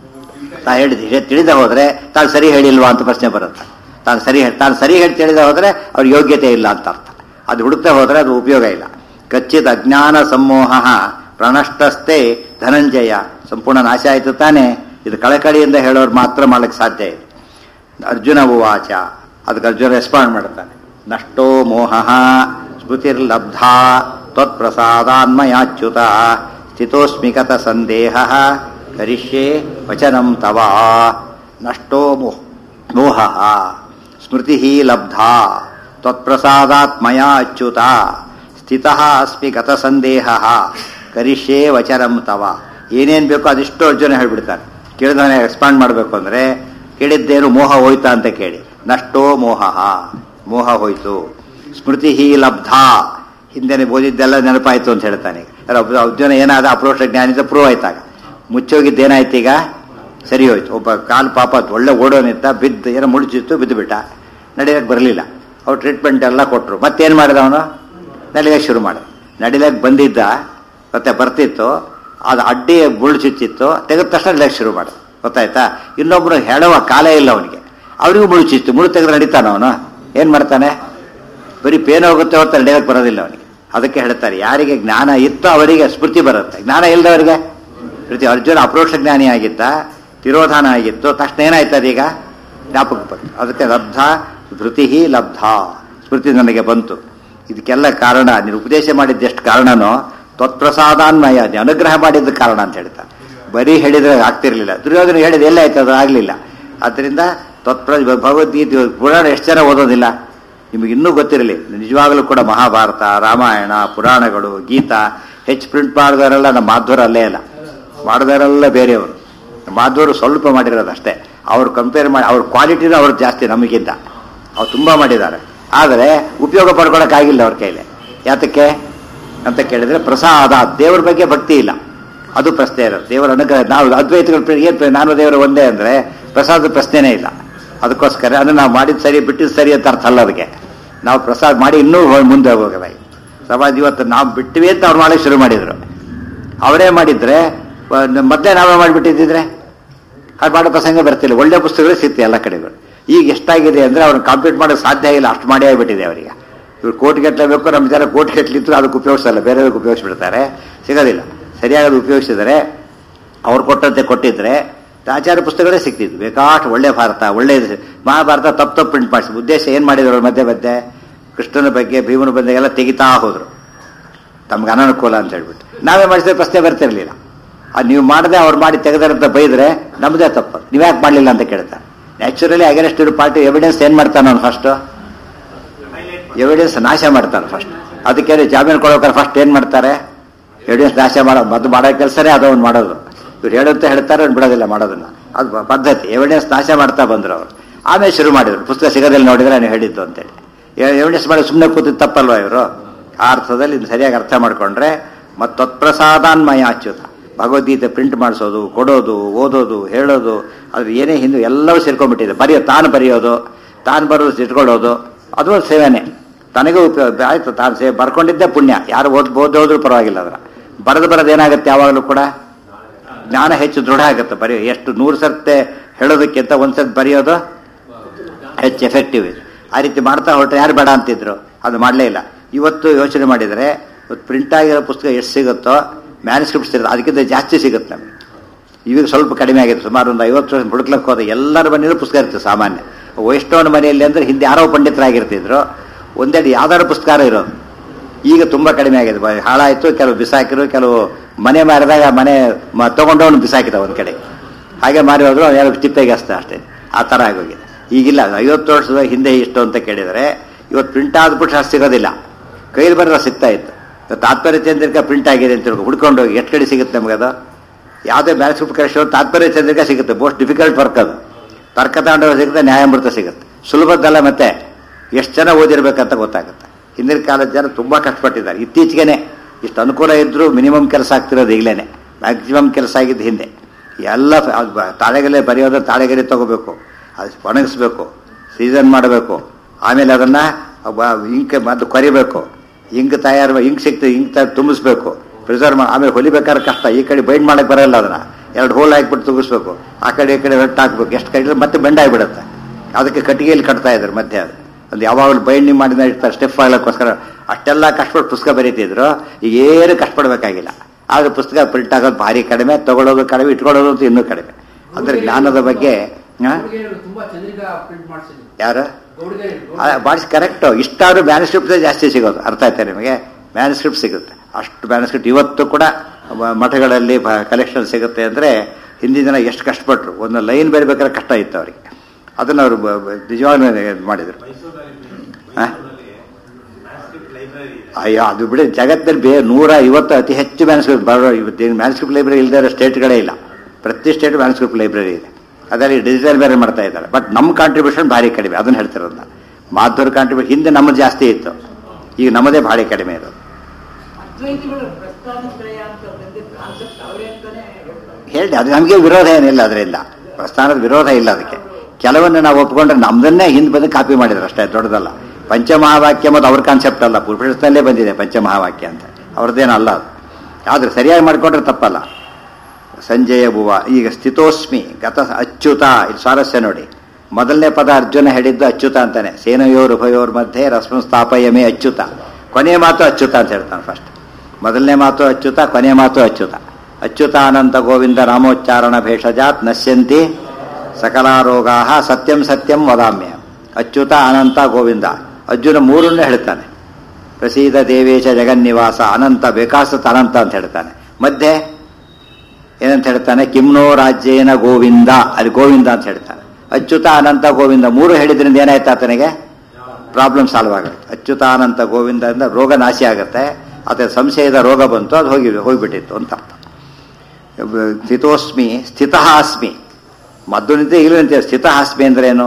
ನಾ ಹೇಳಿದ ತಿಳಿದ ಹೋದರೆ ತಾನು ಸರಿ ಹೇಳಿಲ್ವಾ ಅಂತ ಪ್ರಶ್ನೆ ಬರುತ್ತೆ ತಾನು ಸರಿ ಹೇಳಿ ತಾನು ಸರಿ ಹೇಳಿ ತಿಳಿದ ಹೋದರೆ ಅವ್ರ ಯೋಗ್ಯತೆ ಇಲ್ಲ ಅಂತ ಅರ್ಥ ಅದು ಹುಡುಕ್ತಾ ಹೋದರೆ ಅದು ಉಪಯೋಗ ಇಲ್ಲ ಕಚ್ಚಿದ ಅಜ್ಞಾನ ಸಮೋಹ ಪ್ರಣಷ್ಟಸ್ಥೆ ಧನಂಜಯ ಸಂಪೂರ್ಣ ನಾಶ ಆಯಿತು ತಾನೇ ಇದು ಕಳಕಳಿಯಿಂದ ಹೇಳೋರು ಮಾತ್ರ ಮಾಡಕ್ಕೆ ಸಾಧ್ಯ ಇದೆ ಅರ್ಜುನ ಉವಾಚ ಅದಕ್ಕೆ ಅರ್ಜುನ ರೆಸ್ಪಾಂಡ್ ಮಾಡ್ತಾನೆ ನಷ್ಟೋ ಮೋಹ ಸ್ಮೃತಿರ್ಲಬ್ಧ ತ್ವತ್ಪ್ರಸಾದಾನ್ಮಯಾಚ್ಯುತ ಸ್ಥಿತೋಸ್ಮಿಕತ ಸಂದೇಹ ಕರಿಷ್ಯೆ ವಚನಂ ತವ ನಷ್ಟೋ ಮೋಹ ಮೋಹ ಸ್ಮೃತಿ ಲಬ್ಧ ತ್ವತ್ಪ್ರಸಾದಾತ್ ಮಯಾ ಅಚ್ಯುತ ಸ್ಥಿತ ಅಸ್ಮಿ ಗತ ಸಂದೇಹ ಕರಿಷ್ಯೆ ವಚನಂ ತವ ಏನೇನು ಬೇಕೋ ಅದಿಷ್ಟು ಅರ್ಜುನ ಹೇಳ್ಬಿಡ್ತಾನೆ ಕೇಳಿದವನೇ ರೆಸ್ಪಾಂಡ್ ಮಾಡಬೇಕು ಅಂದರೆ ಕೇಳಿದ್ದೇನು ಮೋಹ ಹೋಯ್ತಾ ಅಂತ ಕೇಳಿ ನಷ್ಟೋ ಮೋಹ ಮೋಹ ಹೋಯ್ತು ಸ್ಮೃತಿ ಲಬ್ಧ ಹಿಂದೆ ಓದಿದ್ದೆಲ್ಲ ನೆನಪಾಯ್ತು ಅಂತ ಹೇಳ್ತಾನೆ ಅರ್ಜುನ ಏನಾದ ಅಪ್ರೋಷ ಜ್ಞಾನಿತ ಪ್ರೂವ್ ಆಯ್ತಾಗ ಮುಚ್ಚೋಗಿದ್ದೇನಾಯ್ತು ಈಗ ಸರಿ ಹೋಯ್ತು ಒಬ್ಬ ಕಾಲು ಪಾಪ ಒಳ್ಳೆ ಓಡೋನಿದ್ದ ಬಿದ್ದು ಏನೋ ಮುಳುಚಿತ್ತು ಬಿದ್ದು ಬಿಟ್ಟ ನಡಿಯಕ್ಕೆ ಬರಲಿಲ್ಲ ಅವ್ರು ಟ್ರೀಟ್ಮೆಂಟ್ ಎಲ್ಲ ಕೊಟ್ಟರು ಮತ್ತೇನು ಮಾಡಿದ ಅವನು ನಡಿಯಕ್ಕೆ ಶುರು ಮಾಡಿದ ನಡಿಲಕ್ಕೆ ಬಂದಿದ್ದ ಮತ್ತೆ ಬರ್ತಿತ್ತು ಅದು ಅಡ್ಡಿ ಮುಳ್ಳು ಚುಚ್ಚಿತ್ತು ತೆಗೆದ ತಕ್ಷಣ ನಡಿಯಕ್ಕೆ ಶುರು ಮಾಡಿದ ಗೊತ್ತಾಯ್ತಾ ಇನ್ನೊಬ್ರು ಹೇಳುವ ಕಾಲೇ ಇಲ್ಲ ಅವನಿಗೆ ಅವರಿಗೂ ಮುಳ್ಳು ಚುಚ್ಚಿತ್ತು ಮುಳ್ಳು ತೆಗೆದು ನಡೀತಾನ ಅವನು ಏನು ಮಾಡ್ತಾನೆ ಬರೀ ಪೇನ್ ಹೋಗುತ್ತೆ ಹೊರತು ನಡೆಯಕ್ಕೆ ಬರೋದಿಲ್ಲ ಅವನಿಗೆ ಅದಕ್ಕೆ ಹೇಳ್ತಾರೆ ಯಾರಿಗೆ ಜ್ಞಾನ ಇತ್ತು ಅವರಿಗೆ ಸ್ಮೃತಿ ಬರುತ್ತೆ ಜ್ಞಾನ ಇಲ್ಲದವರಿಗೆ ಪ್ರತಿ ಅರ್ಜುನ ಅಪ್ರೋಕ್ಷ ಜ್ಞಾನಿ ಆಗಿದ್ದ ತಿರೋಧಾನ ಆಗಿತ್ತು ತಕ್ಷಣ ಏನಾಯ್ತು ಅದೀಗ ಜ್ಞಾಪಕ ಬಂತು ಅದಕ್ಕೆ ಲಬ್ಧ ಧೃತಿ ಲಬ್ಧ ಸ್ಮೃತಿ ನನಗೆ ಬಂತು ಇದಕ್ಕೆಲ್ಲ ಕಾರಣ ನೀನು ಉಪದೇಶ ಮಾಡಿದ್ದೆಷ್ಟು ಕಾರಣನೋ ತ್ವತ್ಪ್ರಸಾದಾನ್ಮಯ ನೀನು ಅನುಗ್ರಹ ಮಾಡಿದ್ದ ಕಾರಣ ಅಂತ ಹೇಳ್ತಾರೆ ಬರೀ ಹೇಳಿದ್ರೆ ಆಗ್ತಿರ್ಲಿಲ್ಲ ದುರ್ಯೋಧನ ಹೇಳಿದ ಎಲ್ಲ ಆಯ್ತು ಅದು ಆಗಲಿಲ್ಲ ಆದ್ದರಿಂದ ತತ್ಪ್ರ ಭಗವದ್ಗೀತೆ ಪುರಾಣ ಎಷ್ಟು ಜನ ಓದೋದಿಲ್ಲ ನಿಮಗೆ ಇನ್ನೂ ಗೊತ್ತಿರಲಿ ನಿಜವಾಗಲೂ ಕೂಡ ಮಹಾಭಾರತ ರಾಮಾಯಣ ಪುರಾಣಗಳು ಗೀತಾ ಹೆಚ್ಚು ಪ್ರಿಂಟ್ ಮಾಡಿದವರೆಲ್ಲ ನಮ್ಮ ಮಾಧ್ವರ ಅಲ್ಲೇ ಇಲ್ಲ ಮಾಡಿದವರೆಲ್ಲ ಬೇರೆಯವರು ಮಾಧ್ವರು ಸ್ವಲ್ಪ ಮಾಡಿರೋದು ಅಷ್ಟೇ ಅವ್ರು ಕಂಪೇರ್ ಮಾಡಿ ಅವ್ರ ಕ್ವಾಲಿಟಿನೂ ಅವ್ರು ಜಾಸ್ತಿ ನಮಗಿಂತ ಅವ್ರು ತುಂಬ ಮಾಡಿದ್ದಾರೆ ಆದರೆ ಉಪಯೋಗ ಪಡ್ಕೊಳಕ್ಕಾಗಿಲ್ಲ ಅವ್ರ ಕೈಲಿ ಯಾತಕ್ಕೆ ಅಂತ ಕೇಳಿದ್ರೆ ಪ್ರಸಾದ ದೇವ್ರ ಬಗ್ಗೆ ಭಕ್ತಿ ಇಲ್ಲ ಅದು ಪ್ರಶ್ನೆ ಇರೋದು ದೇವರ ಅನುಗ್ರಹ ನಾವು ಅದ್ವೈತಗಳು ಏನು ನಾನು ದೇವರ ಒಂದೇ ಅಂದರೆ ಪ್ರಸಾದ ಪ್ರಶ್ನೆನೇ ಇಲ್ಲ ಅದಕ್ಕೋಸ್ಕರ ಅಂದ್ರೆ ನಾವು ಮಾಡಿದ ಸರಿ ಬಿಟ್ಟಿದ್ದು ಸರಿ ಅಂತ ಅರ್ಥ ಅಲ್ಲ ಅದಕ್ಕೆ ನಾವು ಪ್ರಸಾದ ಮಾಡಿ ಇನ್ನೂ ಮುಂದೆ ಹೋಗೋದಾಗಿ ಸಮಾಜ ಇವತ್ತು ನಾವು ಬಿಟ್ಟಿವಿ ಅಂತ ಅವ್ರು ಮಾಡಕ್ಕೆ ಶುರು ಮಾಡಿದ್ರು ಅವರೇ ಮಾಡಿದ್ರೆ ಮತ್ತೆ ನಾವೇ ಮಾಡಿಬಿಟ್ಟಿದ್ದಿದ್ರೆ ಅದು ಮಾಡೋ ಪ್ರಸಂಗ ಬರ್ತಿಲ್ಲ ಒಳ್ಳೆ ಪುಸ್ತಕಗಳು ಸಿಗ್ತಿ ಎಲ್ಲ ಕಡೆಗಳು ಈಗ ಎಷ್ಟಾಗಿದೆ ಅಂದರೆ ಅವ್ರನ್ನ ಕಂಪ್ಲೀಟ್ ಮಾಡೋಕ್ಕೆ ಸಾಧ್ಯ ಇಲ್ಲ ಅಷ್ಟು ಮಾಡೇ ಆಗಿಬಿಟ್ಟಿದೆ ಅವರಿಗೆ ಇವ್ರು ಕೋಟಿ ಬೇಕು ನಮ್ಮ ಜನ ಕೋಟಿ ಗಟ್ಟಲಿದ್ರು ಅದಕ್ಕೆ ಉಪಯೋಗಿಸಲ್ಲ ಬೇರೆಯವ್ರಿಗೆ ಉಪಯೋಗಿಸ್ಬಿಡ್ತಾರೆ ಸಿಗೋದಿಲ್ಲ ಸರಿಯಾಗಿ ಉಪಯೋಗಿಸಿದರೆ ಅವ್ರು ಕೊಟ್ಟಂತೆ ಕೊಟ್ಟಿದ್ರೆ ಆಚಾರ್ಯ ಪುಸ್ತಕಗಳೇ ಸಿಗ್ತಿದ್ವು ಬೇಕಾಷ್ಟು ಒಳ್ಳೆ ಭಾರತ ಒಳ್ಳೆ ಮಹಾಭಾರತ ತಪ್ಪು ತಪ್ಪು ಪ್ರಿಂಟ್ ಮಾಡಿಸಿ ಉದ್ದೇಶ ಏನು ಮಾಡಿದ್ರು ಮಧ್ಯೆ ಮಧ್ಯೆ ಕೃಷ್ಣನ ಬಗ್ಗೆ ಭೀಮನ ಬಗ್ಗೆ ಎಲ್ಲ ತೆಗಿತಾ ಹೋದ್ರು ತಮ್ಗೆ ಅನನುಕೂಲ ಅಂತ ಹೇಳ್ಬಿಟ್ಟು ನಾವೇ ಮಾಡಿಸಿದ್ರೆ ಪ್ರಶ್ನೆ ಬರ್ತಿರ್ಲಿಲ್ಲ ಅದು ನೀವು ಮಾಡದೆ ಅವ್ರು ಮಾಡಿ ತೆಗೆದಾರಂತ ಬೈದ್ರೆ ನಮ್ಮದೇ ತಪ್ಪು ನೀವು ಯಾಕೆ ಮಾಡಲಿಲ್ಲ ಅಂತ ಕೇಳ್ತಾರೆ ನ್ಯಾಚುರಲಿ ಅಗೇನೆಸ್ಟ್ ಇರೋ ಪಾರ್ಟಿ ಎವಿಡೆನ್ಸ್ ಏನು ಮಾಡ್ತಾನೆ ಅವ್ನು ಫಸ್ಟು ಎವಿಡೆನ್ಸ್ ನಾಶ ಮಾಡ್ತಾನೆ ಫಸ್ಟ್ ಅದಕ್ಕೆ ಜಾಮೀನು ಕೊಡೋಕೆ ಫಸ್ಟ್ ಏನು ಮಾಡ್ತಾರೆ ಎವಿಡೆನ್ಸ್ ನಾಶ ಮಾಡೋ ಮದ್ದು ಮಾಡೋ ಕೆಲಸನೇ ಅದೊಂದು ಮಾಡೋದು ಇವ್ರು ಹೇಳುತ್ತೆ ಹೇಳ್ತಾರೆ ಅವ್ನು ಬಿಡೋದಿಲ್ಲ ಮಾಡೋದನ್ನ ಅದು ಪದ್ಧತಿ ಎವಿಡೆನ್ಸ್ ನಾಶ ಮಾಡ್ತಾ ಬಂದರು ಅವರು ಆಮೇಲೆ ಶುರು ಮಾಡಿದ್ರು ಪುಸ್ತಕ ಸಿಗೋದಲ್ಲಿ ನೋಡಿದ್ರೆ ನೀವು ಹೇಳಿದ್ದು ಅಂತೇಳಿ ಎವಿಡೆನ್ಸ್ ಮಾಡಿ ಸುಮ್ಮನೆ ಕೂತಿದ್ದು ತಪ್ಪಲ್ವಾ ಇವರು ಆ ಅರ್ಥದಲ್ಲಿ ಇದನ್ನ ಸರಿಯಾಗಿ ಅರ್ಥ ಮಾಡಿಕೊಂಡ್ರೆ ಮತ್ತು ತತ್ಪ್ರಸಾದಾನ್ಮಯ ಅಚ್ಯುತ ಭಗವದ್ಗೀತೆ ಪ್ರಿಂಟ್ ಮಾಡಿಸೋದು ಕೊಡೋದು ಓದೋದು ಹೇಳೋದು ಅದು ಏನೇ ಹಿಂದೆ ಎಲ್ಲವೂ ಸೇರ್ಕೊಂಡ್ಬಿಟ್ಟಿದೆ ಬರೆಯೋ ತಾನು ಬರೆಯೋದು ತಾನು ಬರೋದು ಇಟ್ಕೊಳ್ಳೋದು ಅದು ಒಂದು ಸೇವೆನೇ ತನಗೂ ಉಪಯೋಗ ಆಯ್ತು ತಾನು ಸೇವೆ ಬರ್ಕೊಂಡಿದ್ದೇ ಪುಣ್ಯ ಯಾರು ಓದ್ ಓದೋದ್ರೂ ಪರವಾಗಿಲ್ಲ ಅದರ ಬರೆದು ಬರೋದು ಏನಾಗುತ್ತೆ ಯಾವಾಗಲೂ ಕೂಡ ಜ್ಞಾನ ಹೆಚ್ಚು ದೃಢ ಆಗುತ್ತೆ ಬರೆಯೋ ಎಷ್ಟು ನೂರು ಸರ್ತೆ ಹೇಳೋದಕ್ಕಿಂತ ಒಂದು ಸರ್ತಿ ಬರೆಯೋದು ಹೆಚ್ಚು ಎಫೆಕ್ಟಿವ್ ಇದೆ ಆ ರೀತಿ ಮಾಡ್ತಾ ಹೊರಟ್ರೆ ಯಾರು ಬೇಡ ಅಂತಿದ್ರು ಅದು ಮಾಡಲೇ ಇಲ್ಲ ಇವತ್ತು ಯೋಚನೆ ಮಾಡಿದರೆ ಇವತ್ತು ಪ್ರಿಂಟ್ ಆಗಿರೋ ಪುಸ್ತಕ ಎಷ್ಟು ಸಿಗುತ್ತೋ ಮ್ಯಾನುಸ್ಕ್ರಿಪ್ಟ್ ಸಿಗುತ್ತೆ ಅದಕ್ಕಿಂತ ಜಾಸ್ತಿ ಸಿಗುತ್ತೆ ನಮಗೆ ಇವಾಗ ಸ್ವಲ್ಪ ಕಡಿಮೆ ಆಗಿದೆ ಸುಮಾರು ಒಂದು ಐವತ್ತು ವರ್ಷ ಹುಡುಕ್ಲಕ್ಕೆ ಹೋದ ಎಲ್ಲರ ಮನೆಯಲ್ಲೂ ಪುಸ್ತಕ ಇರ್ತದೆ ಸಾಮಾನ್ಯ ವೈಷ್ಣವನ ಮನೆಯಲ್ಲಿ ಅಂದರೆ ಹಿಂದೆ ಯಾರೋ ಪಂಡಿತರಾಗಿರ್ತಿದ್ರು ಒಂದೆರಡು ಯಾವ್ದಾದ್ರು ಪುಸ್ತಕ ಇರೋದು ಈಗ ತುಂಬ ಕಡಿಮೆ ಆಗಿದೆ ಬ- ಹಾಳಾಯಿತು ಕೆಲವು ಬಿಸಾಕಿರು ಕೆಲವು ಮನೆ ಮಾರಿದಾಗ ಮನೆ ಮ ತೊಗೊಂಡವನು ಬಿಸಾಕಿದ ಒಂದು ಕಡೆ ಹಾಗೆ ಮಾರಿ ಹೋದ್ರು ಯಾರು ಚಿಪ್ಪೆಗೆ ಅಷ್ಟೇ ಅಷ್ಟೇ ಆ ಥರ ಆಗೋಗಿದೆ ಈಗಿಲ್ಲ ಐವತ್ತು ವರ್ಷದ ಹಿಂದೆ ಇಷ್ಟು ಅಂತ ಕೇಳಿದರೆ ಇವತ್ತು ಪ್ರಿಂಟ್ ಆದ್ಬಿಟ್ಟು ಅಷ್ಟು ಸಿಗೋದಿಲ್ಲ ಕೈಲಿ ಬರೆದ ಸಿಗ್ತಾ ಇತ್ತು ತಾತ್ಪರ್ಯ ಚಂದ್ರಿಕಾ ಪ್ರಿಂಟ್ ಆಗಿದೆ ಅಂತ ತಿಳ್ಕೊ ಹುಡ್ಕೊಂಡು ಹೋಗಿ ಎಷ್ಟು ಕಡೆ ಸಿಗುತ್ತೆ ನಮಗೆ ಅದು ಯಾವುದೇ ಮ್ಯಾನ್ಸ್ಕ್ರಿಪ್ಟ್ ಕರೆಕ್ಷನ್ ತಾತ್ಪರ್ಯ ಚಂದ್ರಿಕಾ ಸಿಗುತ್ತೆ ಮೋಸ್ಟ್ ಡಿಫಿಕಲ್ಟ್ ವರ್ಕ್ ಅದು ತರ್ಕತಾಂಡವ ಸಿಗುತ್ತೆ ನ್ಯಾಯಾಮೃತ ಸಿಗುತ್ತೆ ಸುಲಭದ್ದಲ್ಲ ಮತ್ತೆ ಎಷ್ಟು ಜನ ಓದಿರ್ಬೇಕಂತ ಗೊತ್ತಾಗುತ್ತೆ ಹಿಂದಿನ ಕಾಲದ ಜನ ತುಂಬ ಕಷ್ಟಪಟ್ಟಿದ್ದಾರೆ ಇತ್ತೀಚೆಗೆ ಇಷ್ಟು ಅನುಕೂಲ ಇದ್ದರೂ ಮಿನಿಮಮ್ ಕೆಲಸ ಆಗ್ತಿರೋದು ಈಗಲೇ ಮ್ಯಾಕ್ಸಿಮಮ್ ಕೆಲಸ ಆಗಿದ್ದು ಹಿಂದೆ ಎಲ್ಲ ಅದ್ ಬ- ತಾಳೆಗಲೆ ಬರೆಯೋದ್ರೆ ತಾಳೆಗಲೆ ತಗೋಬೇಕು ಅದು ಒಣಗಿಸ್ಬೇಕು ಸೀಸನ್ ಮಾಡಬೇಕು ಆಮೇಲೆ ಅದನ್ನು ಇಂಕ್ ಮತ್ತು ಕೊರಿಬೇಕು ಇಂಕ್ ತಯಾರು ಇಂಕ್ ಸಿಗ್ತದೆ ಇಂಕ್ ತ ತುಂಬಿಸ್ಬೇಕು ಪ್ರಿಸರ್ವ್ ಮಾಡಿ ಆಮೇಲೆ ಹೊಲಿಬೇಕಾದ್ರೆ ಕಷ್ಟ ಈ ಕಡೆ ಬೈಂಡ್ ಮಾಡಕ್ಕೆ ಬರಲ್ಲ ಅದನ್ನು ಎರಡು ಹೋಲ್ ಹಾಕ್ಬಿಟ್ಟು ತುಂಬಿಸ್ಬೇಕು ಆ ಕಡೆ ಈ ಕಡೆ ರಟ್ಟು ಹಾಕ್ಬೇಕು ಎಷ್ಟು ಕಡೆ ಮತ್ತೆ ಬೆಂಡ್ ಆಗಿಬಿಡುತ್ತೆ ಅದಕ್ಕೆ ಕಟ್ಟಿಗೆಯಲ್ಲಿ ಕಟ್ತಾ ಇದ್ದಾರೆ ಮಧ್ಯೆ ಅದು ಅದು ಯಾವಾಗಲೂ ಬೈಂಡಿಂಗ್ ಮಾಡಿದ ಇರ್ತಾರೆ ಸ್ಟೆಪ್ ಆಗ್ಲಿಕ್ಕೋಸ್ಕರ ಅಷ್ಟೆಲ್ಲ ಕಷ್ಟಪಟ್ಟು ಪುಸ್ತಕ ಬರೀತಿದ್ರು ಈಗ ಏನು ಕಷ್ಟಪಡಬೇಕಾಗಿಲ್ಲ ಆದ್ರೆ ಪುಸ್ತಕ ಪ್ರಿಂಟ್ ಆಗೋದು ಭಾರಿ ಕಡಿಮೆ ತಗೊಳ್ಳೋದು ಕಡಿಮೆ ಇಟ್ಕೊಳ್ಳೋದು ಅಂತೂ ಇನ್ನೂ ಕಡಿಮೆ ಅಂದ್ರೆ ಜ್ಞಾನದ ಬಗ್ಗೆ ಆ, ಗೌಡ್ಗೆಯವರು ತುಂಬಾ ಚಂದ್ರಿಕಾ ಪ್ರಿಂಟ್ ಮಾಡಿಸಿದ್ರು ಯಾರು ಗೌಡ್ಗೆಯವರು ಬಾಡಿಸಿ ಕರೆಕ್ಟು ಇಷ್ಟಾದ್ರೂ ಮ್ಯಾನುಸ್ಕ್ರಿಪ್ಟ್ ಜಾಸ್ತಿ ಸಿಗೋದು ಅರ್ಥ ಆಯ್ತಾ ನಿಮಗೆ ಮ್ಯಾನುಸ್ಕ್ರಿಪ್ಟ್ ಸಿಗುತ್ತೆ ಅಷ್ಟು ಮ್ಯಾನುಸ್ಕ್ರಿಪ್ಟ್ ಇವತ್ತು ಕೂಡ ಮ- ಮಠಗಳಲ್ಲಿ ಕಲೆಕ್ಷನ್ ಸಿಗುತ್ತೆ ಅಂದರೆ ಹಿಂದಿನ ಜನ ಎಷ್ಟು ಕಷ್ಟಪಟ್ಟರು ಒಂದು ಲೈನ್ ಬರೀಬೇಕಾದ್ರೆ ಕಷ್ಟ ಇತ್ತು ಅವರಿಗೆ ಅದನ್ನು ಅವರು ನಿಜವಾಗ್ಲೂ ಇದ್ ಮಾಡಿದರು ಆ? ಅಯ್ಯೋ ಅದು ಬಿಡಿ ಜಗತ್ತಲ್ಲಿ ಬೇ ನೂರ ಐವತ್ತು ಅತಿ ಹೆಚ್ಚು ಮ್ಯಾನುಸ್ಕ್ರಿಪ್ಟ್ ಬರೋ ಇವತ್ತು ಮ್ಯಾನುಸ್ಕ್ರಿಪ್ಟ್ ಲೈಬ್ರರಿ ಇಲ್ಲದೆ ಇರೋ ಸ್ಟೇಟ್ಗಳೇ ಇಲ್ಲ ಪ್ರತಿ ಸ್ಟೇಟ್ ಮ್ಯಾನುಸ್ಕ್ರಿಪ್ಟ್ ಲೈಬ್ರರಿ ಇದೆ ಅದರಲ್ಲಿ ಡಿಜಿಟಲ್ ಬೇರೆ ಮಾಡ್ತಾ ಇದ್ದಾರೆ ಬಟ್ ನಮ್ಮ ಕಾಂಟ್ರಿಬ್ಯೂಷನ್ ಭಾರಿ ಕಡಿಮೆ ಅದನ್ನ ಹೇಳ್ತಿರೋದು ಮಾಧುರ ಕಾಂಟ್ರಿಬ್ಯೂಷನ್ ಹಿಂದೆ ನಮ್ಮದು ಜಾಸ್ತಿ ಇತ್ತು ಈಗ ನಮ್ಮದೇ ಭಾರಿ ಕಡಿಮೆ ಇರೋದು ಅದ್ವೈತಿಗಳು ಪ್ರಸ್ಥಾನತ್ರಯ ಅಂತ ಬಂದಿದ್ದ ಕಾನ್ಸೆಪ್ಟ್ ಅವರೇ ಅಂತಾನೆ ಹೇಳ್ತಾರೆ ಹೇಳಿ ಅದು ನಮಗೆ ವಿರೋಧ ಏನಿಲ್ಲ ಅದರಿಂದ ಪ್ರಸ್ಥಾನದ ವಿರೋಧ ಇಲ್ಲ ಅದಕ್ಕೆ ಕೆಲವನ್ನ ನಾವು ಒಪ್ಕೊಂಡ್ರೆ ನಮ್ದನ್ನೇ ಹಿಂದೆ ಬಂದು ಕಾಪಿ ಮಾಡಿದ್ರು ಅಷ್ಟೇ ದೊಡ್ಡದಲ್ಲ ಪಂಚಮಹಾವಾಕ್ಯ ಮತ್ತು ಅವ್ರ ಕಾನ್ಸೆಪ್ಟ್ ಅಲ್ಲ ಪುರುಷದಲ್ಲೇ ಬಂದಿದೆ ಪಂಚಮಹಾವಾಕ್ಯ ಅಂತ ಅವ್ರದ್ದೇನು ಅಲ್ಲ ಅದು ಆದ್ರೆ ಸರಿಯಾಗಿ ಮಾಡ್ಕೊಂಡ್ರೆ ತಪ್ಪಲ್ಲ ಸಂಜಯ ಭುವ ಈಗ ಸ್ಥಿತೋಸ್ಮಿ ಗತ ಅಚ್ಯುತ ಇದು ಸ್ವಾರಸ್ಯ ನೋಡಿ ಮೊದಲನೇ ಪದ ಅರ್ಜುನ ಹೇಳಿದ್ದು ಅಚ್ಯುತ ಅಂತಾನೆ ಸೇನೆಯೋರ್ ಉಭಯೋರ್ ಮಧ್ಯೆ ರಸ್ಮ ಸ್ಥಾಪಯಮೇ ಅಚ್ಯುತ ಕೊನೆಯ ಮಾತು ಅಚ್ಯುತ ಅಂತ ಹೇಳ್ತಾನೆ ಫಸ್ಟ್ ಮೊದಲನೇ ಮಾತು ಅಚ್ಯುತ ಕೊನೆಯ ಮಾತು ಅಚ್ಯುತ ಅಚ್ಯುತ ಅನಂತ ಗೋವಿಂದ ನಾಮೋಚ್ಚಾರಣ ಭೇಷಜಾತ್ ನಶ್ಯಂತಿ ಸಕಲಾರೋಗಾ ಸತ್ಯಂ ಸತ್ಯಂ ವದಾಮ್ಯ ಅಚ್ಯುತ ಅನಂತ ಗೋವಿಂದ ಅರ್ಜುನ ಮೂರನ್ನೇ ಹೇಳ್ತಾನೆ ಪ್ರಸೀದ ದೇವೇಶ ಜಗನ್ನಿವಾಸ ಅನಂತ ವಿಕಾಸತ ಅನಂತ ಅಂತ ಹೇಳ್ತಾನೆ ಮಧ್ಯೆ ಏನಂತ ಹೇಳ್ತಾನೆ ಕಿಮ್ನೋ ರಾಜ್ಯೇನ ಗೋವಿಂದ ಅಲ್ಲಿ ಗೋವಿಂದ ಅಂತ ಹೇಳ್ತಾನೆ ಅಚ್ಯುತ ಅನಂತ ಗೋವಿಂದ ಮೂರು ಹೇಳಿದ್ರಿಂದ ಏನಾಯ್ತು ಆತನಿಗೆ ಪ್ರಾಬ್ಲಮ್ ಸಾಲ್ವ್ ಆಗುತ್ತೆ ಅಚ್ಯುತ ಅನಂತ ಗೋವಿಂದ ಇಂದ ರೋಗ ನಾಶಿ ಆಗುತ್ತೆ ಆತ ಸಂಶಯದ ರೋಗ ಬಂತು ಅದು ಹೋಗಿ ಹೋಗ್ಬಿಟ್ಟಿತ್ತು ಅಂತ ಅರ್ಥ ಸ್ಥಿತೋಸ್ಮಿ ಸ್ಥಿತ ಅಸ್ಮಿ ಮದ್ದು ನಿಂತೆ ಈಗಲೂ ನಿಂತೆ ಸ್ಥಿತ ಅಸ್ಮಿ ಅಂದ್ರೆ ಏನು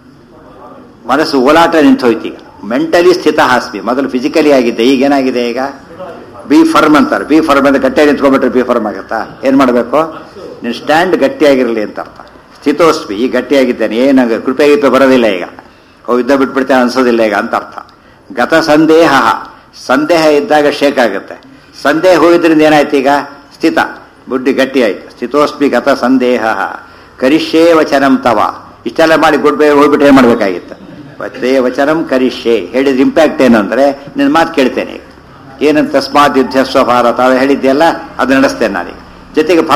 ಮನಸ್ಸು ಓಲಾಟ ನಿಂತೋಯ್ತು ಈಗ ಮೆಂಟಲಿ ಸ್ಥಿತ ಹಾಸ್ಮಿ ಮೊದಲು ಫಿಸಿಕಲಿ ಆಗಿದ್ದೆ ಈಗ ಏನಾಗಿದೆ ಈಗ ಬಿ ಫರ್ಮ್ ಅಂತಾರೆ ಬಿ ಫರ್ಮ್ ಅಂದ್ರೆ ಗಟ್ಟಿಯಾಗಿ ನಿಂತ್ಕೊಂಡ್ಬಿಟ್ರೆ ಬಿ ಫರ್ಮ್ ಆಗುತ್ತಾ ಏನ್ ಮಾಡಬೇಕು ನಿನ್ನ ಸ್ಟ್ಯಾಂಡ್ ಗಟ್ಟಿಯಾಗಿರಲಿ ಅಂತ ಅರ್ಥ ಸ್ಥಿತೋಸ್ಮಿ ಈಗ ಗಟ್ಟಿಯಾಗಿದ್ದೇನೆ ಏನಾಗ ಕೃಪೆ ಗಿಪೆ ಬರೋದಿಲ್ಲ ಈಗ ಅವು ಇದ್ದ ಬಿಟ್ಬಿಡ್ತೇನೆ ಅನ್ಸೋದಿಲ್ಲ ಈಗ ಅಂತ ಅರ್ಥ ಗತ ಸಂದೇಹ ಸಂದೇಹ ಇದ್ದಾಗ ಶೇಕ್ ಆಗುತ್ತೆ ಸಂದೇಹ ಹೋಗಿದ್ರಿಂದ ಏನಾಯ್ತು ಈಗ ಸ್ಥಿತ ಬುಡ್ಡಿ ಗಟ್ಟಿ ಆಯ್ತು ಸ್ಥಿತೋಸ್ಮಿ ಗತ ಸಂದೇಹ ಕರಿಷ್ಯೇ ವಚನಂ ತವ ಇಷ್ಟೆಲ್ಲ ಮಾಡಿ ಗುಡ್ ಬೈ ಹೋಗ್ಬಿಟ್ಟು ಏನ್ ಮಾಡ್ಬೇಕಾಗಿತ್ತು ಮತ್ತೆ ವಚನಂ ಕರಿಷ್ಯೆ ಹೇಳಿದ ಇಂಪ್ಯಾಕ್ಟ್ ಏನು ಅಂದ್ರೆ ನಿನ್ನ ಮಾತು ಕೇಳ್ತೇನೆ ಏನಂತ ತಸ್ಮಾತ್ ಯುದ್ಧ ಸ್ವಭಾರತ ಹೇಳಿದ್ದೆಲ್ಲ ಅದು ನಡೆಸ್ತೇನೆ ನಾನೀಗ ಜೊತೆಗೆ ಫಲ